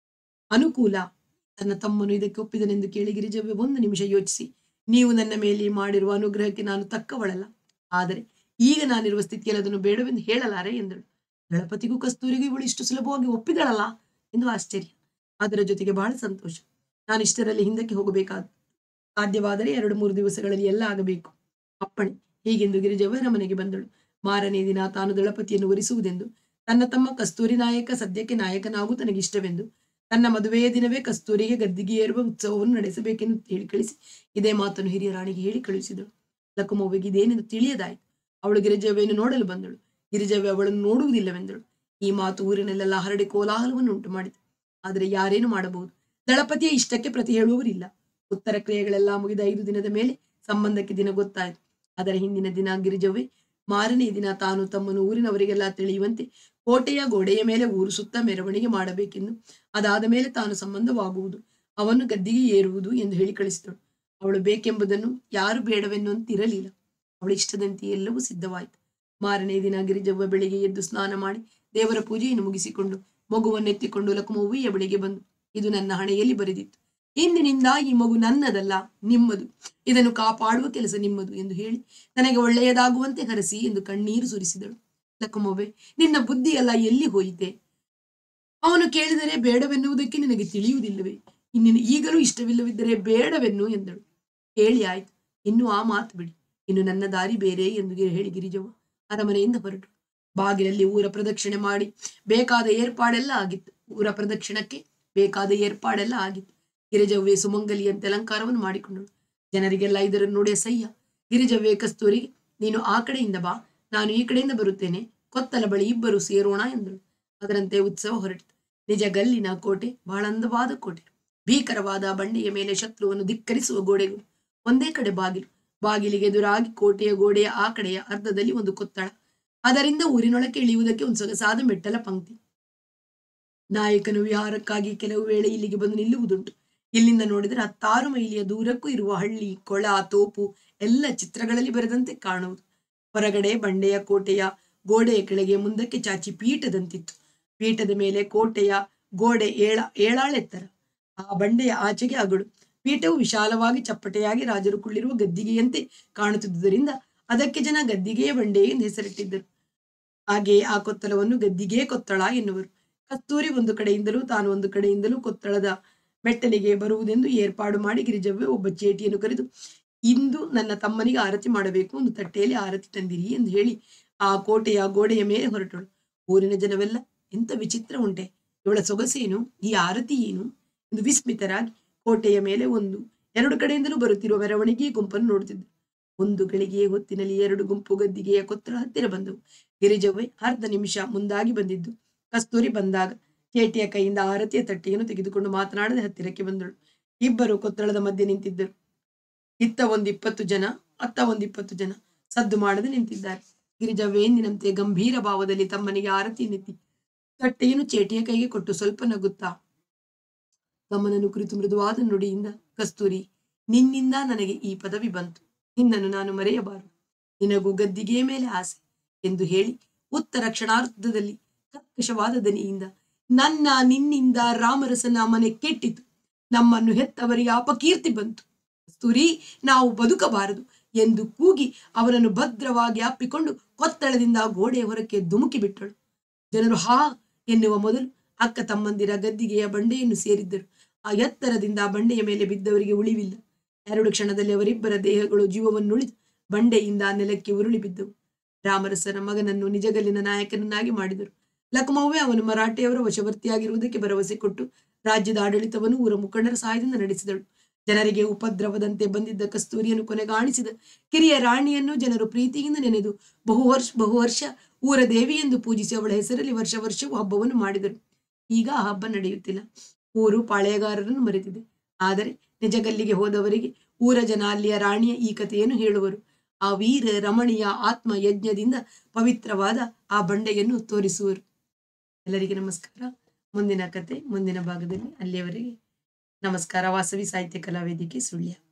S1: ಅನುಕೂಲ ತನ್ನ ತಮ್ಮನು ಇದಕ್ಕೆ ಒಪ್ಪಿದನೆಂದು ಕೇಳಿ ಗಿರಿಜವ್ವೆ ಒಂದು ನಿಮಿಷ ಯೋಚಿಸಿ ನೀವು ನನ್ನ ಮೇಲೆ ಮಾಡಿರುವ ಅನುಗ್ರಹಕ್ಕೆ ನಾನು ತಕ್ಕವಳಲ್ಲ ಆದರೆ ಈಗ ನಾನಿರುವ ಸ್ಥಿತಿಯಲ್ಲಿ ಅದನ್ನು ಬೇಡವೆಂದು ಹೇಳಲಾರೆ ಎಂದಳು ದಳಪತಿಗೂ ಕಸ್ತೂರಿಗೂ ಇವಳು ಇಷ್ಟು ಸುಲಭವಾಗಿ ಒಪ್ಪಿದಳಲ್ಲ ಎಂದು ಆಶ್ಚರ್ಯ ಅದರ ಜೊತೆಗೆ ಬಹಳ ಸಂತೋಷ ನಾನು ಇಷ್ಟರಲ್ಲಿ ಹಿಂದಕ್ಕೆ ಹೋಗಬೇಕಾದ ಸಾಧ್ಯವಾದರೆ ಎರಡು ಮೂರು ದಿವಸಗಳಲ್ಲಿ ಎಲ್ಲ ಆಗಬೇಕು ಅಪ್ಪಣೆ ಹೀಗೆಂದು ಗಿರಿಜವ್ವರ ಮನೆಗೆ ಬಂದಳು ಮಾರನೇ ದಿನ ತಾನು ದಳಪತಿಯನ್ನು ಒರಿಸುವುದೆಂದು ತನ್ನ ತಮ್ಮ ಕಸ್ತೂರಿ ನಾಯಕ ಸದ್ಯಕ್ಕೆ ನಾಯಕನಾಗೂ ತನಗಿಷ್ಟವೆಂದು ತನ್ನ ಮದುವೆಯ ದಿನವೇ ಕಸ್ತೂರಿಗೆ ಗದ್ದಿಗೆ ಏರುವ ಉತ್ಸವವನ್ನು ನಡೆಸಬೇಕೆಂದು ಹೇಳಿ ಕಳಿಸಿ ಇದೇ ಮಾತನ್ನು ಹಿರಿಯ ರಾಣಿಗೆ ಹೇಳಿ ಕಳುಹಿಸಿದಳು ಲಕುಮವ್ವಿಗೆ ಇದೇನೆಂದು ತಿಳಿಯದಾಯಿತು ಅವಳು ಗಿರಿಜವ್ವೆಯನ್ನು ನೋಡಲು ಬಂದಳು ಗಿರಿಜವ್ವೆ ಅವಳನ್ನು ನೋಡುವುದಿಲ್ಲವೆಂದಳು ಈ ಮಾತು ಊರಿನಲ್ಲೆಲ್ಲ ಹರಡಿ ಕೋಲಾಹಲವನ್ನು ಉಂಟು ಮಾಡಿತು ಆದರೆ ಯಾರೇನು ಮಾಡಬಹುದು ದಳಪತಿಯ ಇಷ್ಟಕ್ಕೆ ಪ್ರತಿ ಹೇಳುವವರಿಲ್ಲ ಉತ್ತರ ಕ್ರಿಯೆಗಳೆಲ್ಲ ಮುಗಿದ ಐದು ದಿನದ ಮೇಲೆ ಸಂಬಂಧಕ್ಕೆ ದಿನ ಗೊತ್ತಾಯಿತು ಅದರ ಹಿಂದಿನ ದಿನ ಗಿರಿಜವ್ವೆ ಮಾರನೇ ದಿನ ತಾನು ತಮ್ಮನ್ನು ಊರಿನವರಿಗೆಲ್ಲ ತಿಳಿಯುವಂತೆ ಕೋಟೆಯ ಗೋಡೆಯ ಮೇಲೆ ಊರು ಸುತ್ತ ಮೆರವಣಿಗೆ ಮಾಡಬೇಕೆಂದು ಅದಾದ ಮೇಲೆ ತಾನು ಸಂಬಂಧವಾಗುವುದು ಅವನ್ನು ಗದ್ದಿಗೆ ಏರುವುದು ಎಂದು ಹೇಳಿ ಕಳಿಸಿದಳು ಅವಳು ಬೇಕೆಂಬುದನ್ನು ಯಾರು ಬೇಡವೆನ್ನುವಂತಿರಲಿಲ್ಲ ಅವಳ ಇಷ್ಟದಂತೆ ಎಲ್ಲವೂ ಸಿದ್ಧವಾಯಿತು ಮಾರನೇ ದಿನ ಗಿರಿಜವ್ವ ಬೆಳಿಗ್ಗೆ ಎದ್ದು ಸ್ನಾನ ಮಾಡಿ ದೇವರ ಪೂಜೆಯನ್ನು ಮುಗಿಸಿಕೊಂಡು ಮಗುವನ್ನೆತ್ತಿಕೊಂಡು ಲಕುಮವ್ವಿಯ ಬಳಿಗೆ ಬಂದು ಇದು ನನ್ನ ಹಣೆಯಲ್ಲಿ ಬರೆದಿತ್ತು ಇಂದಿನಿಂದ ಈ ಮಗು ನನ್ನದಲ್ಲ ನಿಮ್ಮದು ಇದನ್ನು ಕಾಪಾಡುವ ಕೆಲಸ ನಿಮ್ಮದು ಎಂದು ಹೇಳಿ ನನಗೆ ಒಳ್ಳೆಯದಾಗುವಂತೆ ಹರಸಿ ಎಂದು ಕಣ್ಣೀರು ಸುರಿಸಿದಳು ಲಕ್ಕುಮೊಬ್ಬೆ ನಿನ್ನ ಬುದ್ಧಿಯೆಲ್ಲ ಎಲ್ಲಿ ಹೋಯಿತೆ ಅವನು ಕೇಳಿದರೆ ಬೇಡವೆನ್ನುವುದಕ್ಕೆ ನಿನಗೆ ತಿಳಿಯುವುದಿಲ್ಲವೇ ಇನ್ನಿನ ಈಗಲೂ ಇಷ್ಟವಿಲ್ಲವಿದ್ದರೆ ಬೇಡವೆನ್ನು ಎಂದಳು ಹೇಳಿ ಆಯ್ತು ಇನ್ನು ಆ ಮಾತು ಬಿಡಿ ಇನ್ನು ನನ್ನ ದಾರಿ ಬೇರೆ ಎಂದು ಗಿ- ಹೇಳಿ ಗಿರಿಜವ್ವ ಅರಮನೆಯಿಂದ ಹೊರಟು ಬಾಗಿಲಲ್ಲಿ ಊರ ಪ್ರದಕ್ಷಿಣೆ ಮಾಡಿ ಬೇಕಾದ ಏರ್ಪಾಡೆಲ್ಲ ಆಗಿತ್ತು ಊರ ಪ್ರದಕ್ಷಿಣಕ್ಕೆ ಬೇಕಾದ ಏರ್ಪಾಡೆಲ್ಲ ಆಗಿತ್ತು ಗಿರಿಜವ್ವೆ ಸುಮಂಗಲಿಯಂತೆ ಅಲಂಕಾರವನ್ನು ಮಾಡಿಕೊಂಡಳು ಜನರಿಗೆಲ್ಲ ಇದನ್ನು ನೋಡಿ ಅಸಹ್ಯ ಗಿರಿಜವ್ವೆ ಕಸ್ತೂರಿಗೆ ನೀನು ಆ ಕಡೆಯಿಂದ ಬಾ ನಾನು ಈ ಕಡೆಯಿಂದ ಬರುತ್ತೇನೆ ಕೊತ್ತಲ ಬಳಿ ಇಬ್ಬರು ಸೇರೋಣ ಎಂದಳು ಅದರಂತೆ ಉತ್ಸವ ಹೊರಟಿತು ನಿಜ ಗಲ್ಲಿನ ಕೋಟೆ ಬಹಳ ಅಂದವಾದ ಕೋಟೆ ಭೀಕರವಾದ ಬಂಡೆಯ ಮೇಲೆ ಶತ್ರುವನ್ನು ಧಿಕ್ಕರಿಸುವ ಗೋಡೆಗಳು ಒಂದೇ ಕಡೆ ಬಾಗಿಲು ಬಾಗಿಲಿಗೆ ಎದುರಾಗಿ ಕೋಟೆಯ ಗೋಡೆಯ ಆ ಕಡೆಯ ಅರ್ಧದಲ್ಲಿ ಒಂದು ಕೊತ್ತಳ ಅದರಿಂದ ಊರಿನೊಳಕ್ಕೆ ಇಳಿಯುವುದಕ್ಕೆ ಒಂದು ಸೊಗಸಾದ ಮೆಟ್ಟಲ ಪಂಕ್ತಿ ನಾಯಕನು ವಿಹಾರಕ್ಕಾಗಿ ಕೆಲವು ವೇಳೆ ಇಲ್ಲಿಗೆ ಬಂದು ನಿಲ್ಲುವುದುಂಟು ಇಲ್ಲಿಂದ ನೋಡಿದರೆ ಹತ್ತಾರು ಮೈಲಿಯ ದೂರಕ್ಕೂ ಇರುವ ಹಳ್ಳಿ ಕೊಳ ತೋಪು ಎಲ್ಲ ಚಿತ್ರಗಳಲ್ಲಿ ಬರೆದಂತೆ ಕಾಣುವುದು ಹೊರಗಡೆ ಬಂಡೆಯ ಕೋಟೆಯ ಗೋಡೆಯ ಕೆಳಗೆ ಮುಂದಕ್ಕೆ ಚಾಚಿ ಪೀಠದಂತಿತ್ತು ಪೀಠದ ಮೇಲೆ ಕೋಟೆಯ ಗೋಡೆ ಏಳ ಏಳಾಳೆತ್ತರ ಆ ಬಂಡೆಯ ಆಚೆಗೆ ಅಗಳು ಪೀಠವು ವಿಶಾಲವಾಗಿ ಚಪ್ಪಟೆಯಾಗಿ ರಾಜರು ಕುಳ್ಳಿರುವ ಗದ್ದಿಗೆಯಂತೆ ಕಾಣುತ್ತಿದ್ದುದರಿಂದ ಅದಕ್ಕೆ ಜನ ಗದ್ದಿಗೆಯ ಬಂಡೆ ಎಂದು ಹೆಸರಿಟ್ಟಿದ್ದರು ಹಾಗೆಯೇ ಆ ಕೊತ್ತಲವನ್ನು ಗದ್ದಿಗೆ ಕೊತ್ತಳ ಎನ್ನುವರು ಕಸ್ತೂರಿ ಒಂದು ಕಡೆಯಿಂದಲೂ ತಾನು ಒಂದು ಕಡೆಯಿಂದಲೂ ಕೊತ್ತಳದ ಮೆಟ್ಟಲಿಗೆ ಬರುವುದೆಂದು ಏರ್ಪಾಡು ಮಾಡಿ ಗಿರಿಜವ್ವೆ ಒಬ್ಬ ಚೇಟಿಯನ್ನು ಕರೆದು ಇಂದು ನನ್ನ ತಮ್ಮನಿಗೆ ಆರತಿ ಮಾಡಬೇಕು ಒಂದು ತಟ್ಟೆಯಲ್ಲಿ ಆರತಿ ತಂದಿರಿ ಎಂದು ಹೇಳಿ ಆ ಕೋಟೆಯ ಗೋಡೆಯ ಮೇಲೆ ಹೊರಟಳು ಊರಿನ ಜನವೆಲ್ಲ ಎಂತ ವಿಚಿತ್ರ ಉಂಟೆ ಇವಳ ಸೊಗಸೇನು ಈ ಆರತಿ ಏನು ಎಂದು ವಿಸ್ಮಿತರಾಗಿ ಕೋಟೆಯ ಮೇಲೆ ಒಂದು ಎರಡು ಕಡೆಯಿಂದಲೂ ಬರುತ್ತಿರುವ ಮೆರವಣಿಗೆ ಗುಂಪನ್ನು ನೋಡುತ್ತಿದ್ದರು ಒಂದು ಗಳಿಗೆಯ ಹೊತ್ತಿನಲ್ಲಿ ಎರಡು ಗುಂಪು ಗದ್ದಿಗೆಯ ಕೊತ್ತಲ ಹತ್ತಿರ ಬಂದವು ಗಿರಿಜವ್ವೆ ಅರ್ಧ ನಿಮಿಷ ಮುಂದಾಗಿ ಬಂದಿದ್ದು ಕಸ್ತೂರಿ ಬಂದಾಗ ಚೇಟಿಯ ಕೈಯಿಂದ ಆರತಿಯ ತಟ್ಟೆಯನ್ನು ತೆಗೆದುಕೊಂಡು ಮಾತನಾಡದೆ ಹತ್ತಿರಕ್ಕೆ ಬಂದಳು ಇಬ್ಬರು ಕೊತ್ತಳದ ಮಧ್ಯೆ ನಿಂತಿದ್ದರು ಇತ್ತ ಒಂದು ಇಪ್ಪತ್ತು ಜನ ಅತ್ತ ಒಂದು ಇಪ್ಪತ್ತು ಜನ ಸದ್ದು ಮಾಡದೆ ನಿಂತಿದ್ದಾರೆ ಗಿರಿಜವ್ವೆ ಎಂದಿನಂತೆ ಗಂಭೀರ ಭಾವದಲ್ಲಿ ತಮ್ಮನಿಗೆ ಆರತಿ ನೆತ್ತಿ ತಟ್ಟೆಯನ್ನು ಚೇಟಿಯ ಕೈಗೆ ಕೊಟ್ಟು ಸ್ವಲ್ಪ ನಗುತ್ತಾ ತಮ್ಮನನ್ನು ಕುರಿತು ಮೃದುವಾದ ನುಡಿಯಿಂದ ಕಸ್ತೂರಿ ನಿನ್ನಿಂದ ನನಗೆ ಈ ಪದವಿ ಬಂತು ನಿನ್ನನ್ನು ನಾನು ಮರೆಯಬಾರದು ನಿನಗೂ ಗದ್ದಿಗೆಯ ಮೇಲೆ ಆಸೆ ಎಂದು ಹೇಳಿ ಉತ್ತರ ಕ್ಷಣಾರ್ಧದಲ್ಲಿ ಕರ್ಕಶವಾದ ದನಿಯಿಂದ ನನ್ನ ನಿನ್ನಿಂದ ರಾಮರಸನ ಮನೆ ಕೆಟ್ಟಿತು ನಮ್ಮನ್ನು ಹೆತ್ತವರಿಗೆ ಅಪಕೀರ್ತಿ ಬಂತು ಕಸ್ತೂರಿ ನಾವು ಬದುಕಬಾರದು ಎಂದು ಕೂಗಿ ಅವನನ್ನು ಭದ್ರವಾಗಿ ಅಪ್ಪಿಕೊಂಡು ಕೊತ್ತಳದಿಂದ ಗೋಡೆಯ ಹೊರಕ್ಕೆ ಧುಮುಕಿ ಬಿಟ್ಟಳು ಜನರು ಹಾ ಎನ್ನುವ ಮೊದಲು ಅಕ್ಕ ತಮ್ಮಂದಿರ ಗದ್ದಿಗೆಯ ಬಂಡೆಯನ್ನು ಸೇರಿದ್ದರು ಆ ಎತ್ತರದಿಂದ ಆ ಬಂಡೆಯ ಮೇಲೆ ಬಿದ್ದವರಿಗೆ ಉಳಿವಿಲ್ಲ ಎರಡು ಕ್ಷಣದಲ್ಲಿ ಅವರಿಬ್ಬರ ದೇಹಗಳು ಜೀವವನ್ನುಳಿದು ಬಂಡೆಯಿಂದ ನೆಲಕ್ಕೆ ಉರುಳಿ ಬಿದ್ದವು ರಾಮರಸನ ಮಗನನ್ನು ನಿಜಗಲ್ಲಿನ ನಾಯಕನನ್ನಾಗಿ ಮಾಡಿದರು ಲಕ್ಮವ್ವೆ ಅವನು ಮರಾಠೆಯವರ ವಶವರ್ತಿಯಾಗಿರುವುದಕ್ಕೆ ಭರವಸೆ ಕೊಟ್ಟು ರಾಜ್ಯದ ಆಡಳಿತವನ್ನು ಊರ ಮುಖಂಡರ ಸಹಾಯದಿಂದ ನಡೆಸಿದಳು ಜನರಿಗೆ ಉಪದ್ರವದಂತೆ ಬಂದಿದ್ದ ಕಸ್ತೂರಿಯನ್ನು ಕೊನೆಗಾಣಿಸಿದ ಕಿರಿಯ ರಾಣಿಯನ್ನು ಜನರು ಪ್ರೀತಿಯಿಂದ ನೆನೆದು ಬಹು ವರ್ಷ ಬಹು ವರ್ಷ ಊರ ದೇವಿ ಎಂದು ಪೂಜಿಸಿ ಅವಳ ಹೆಸರಲ್ಲಿ ವರ್ಷ ವರ್ಷವೂ ಹಬ್ಬವನ್ನು ಮಾಡಿದರು ಈಗ ಆ ಹಬ್ಬ ನಡೆಯುತ್ತಿಲ್ಲ ಊರು ಪಾಳೆಯಗಾರರನ್ನು ಮರೆತಿದೆ ಆದರೆ ನಿಜಗಲ್ಲಿಗೆ ಹೋದವರಿಗೆ ಊರ ಜನ ಅಲ್ಲಿಯ ರಾಣಿಯ ಈ ಕಥೆಯನ್ನು ಹೇಳುವರು ಆ ವೀರ ರಮಣೀಯ ಆತ್ಮ ಯಜ್ಞದಿಂದ ಪವಿತ್ರವಾದ ಆ ಬಂಡೆಯನ್ನು ತೋರಿಸುವರು ಎಲ್ಲರಿಗೆ ನಮಸ್ಕಾರ ಮುಂದಿನ ಕತೆ ಮುಂದಿನ ಭಾಗದಲ್ಲಿ ಅಲ್ಲಿಯವರೆಗೆ ನಮಸ್ಕಾರ ವಾಸವಿ ಸಾಹಿತ್ಯ ಕಲಾವೇದಿಕೆ ಸುಳ್ಯ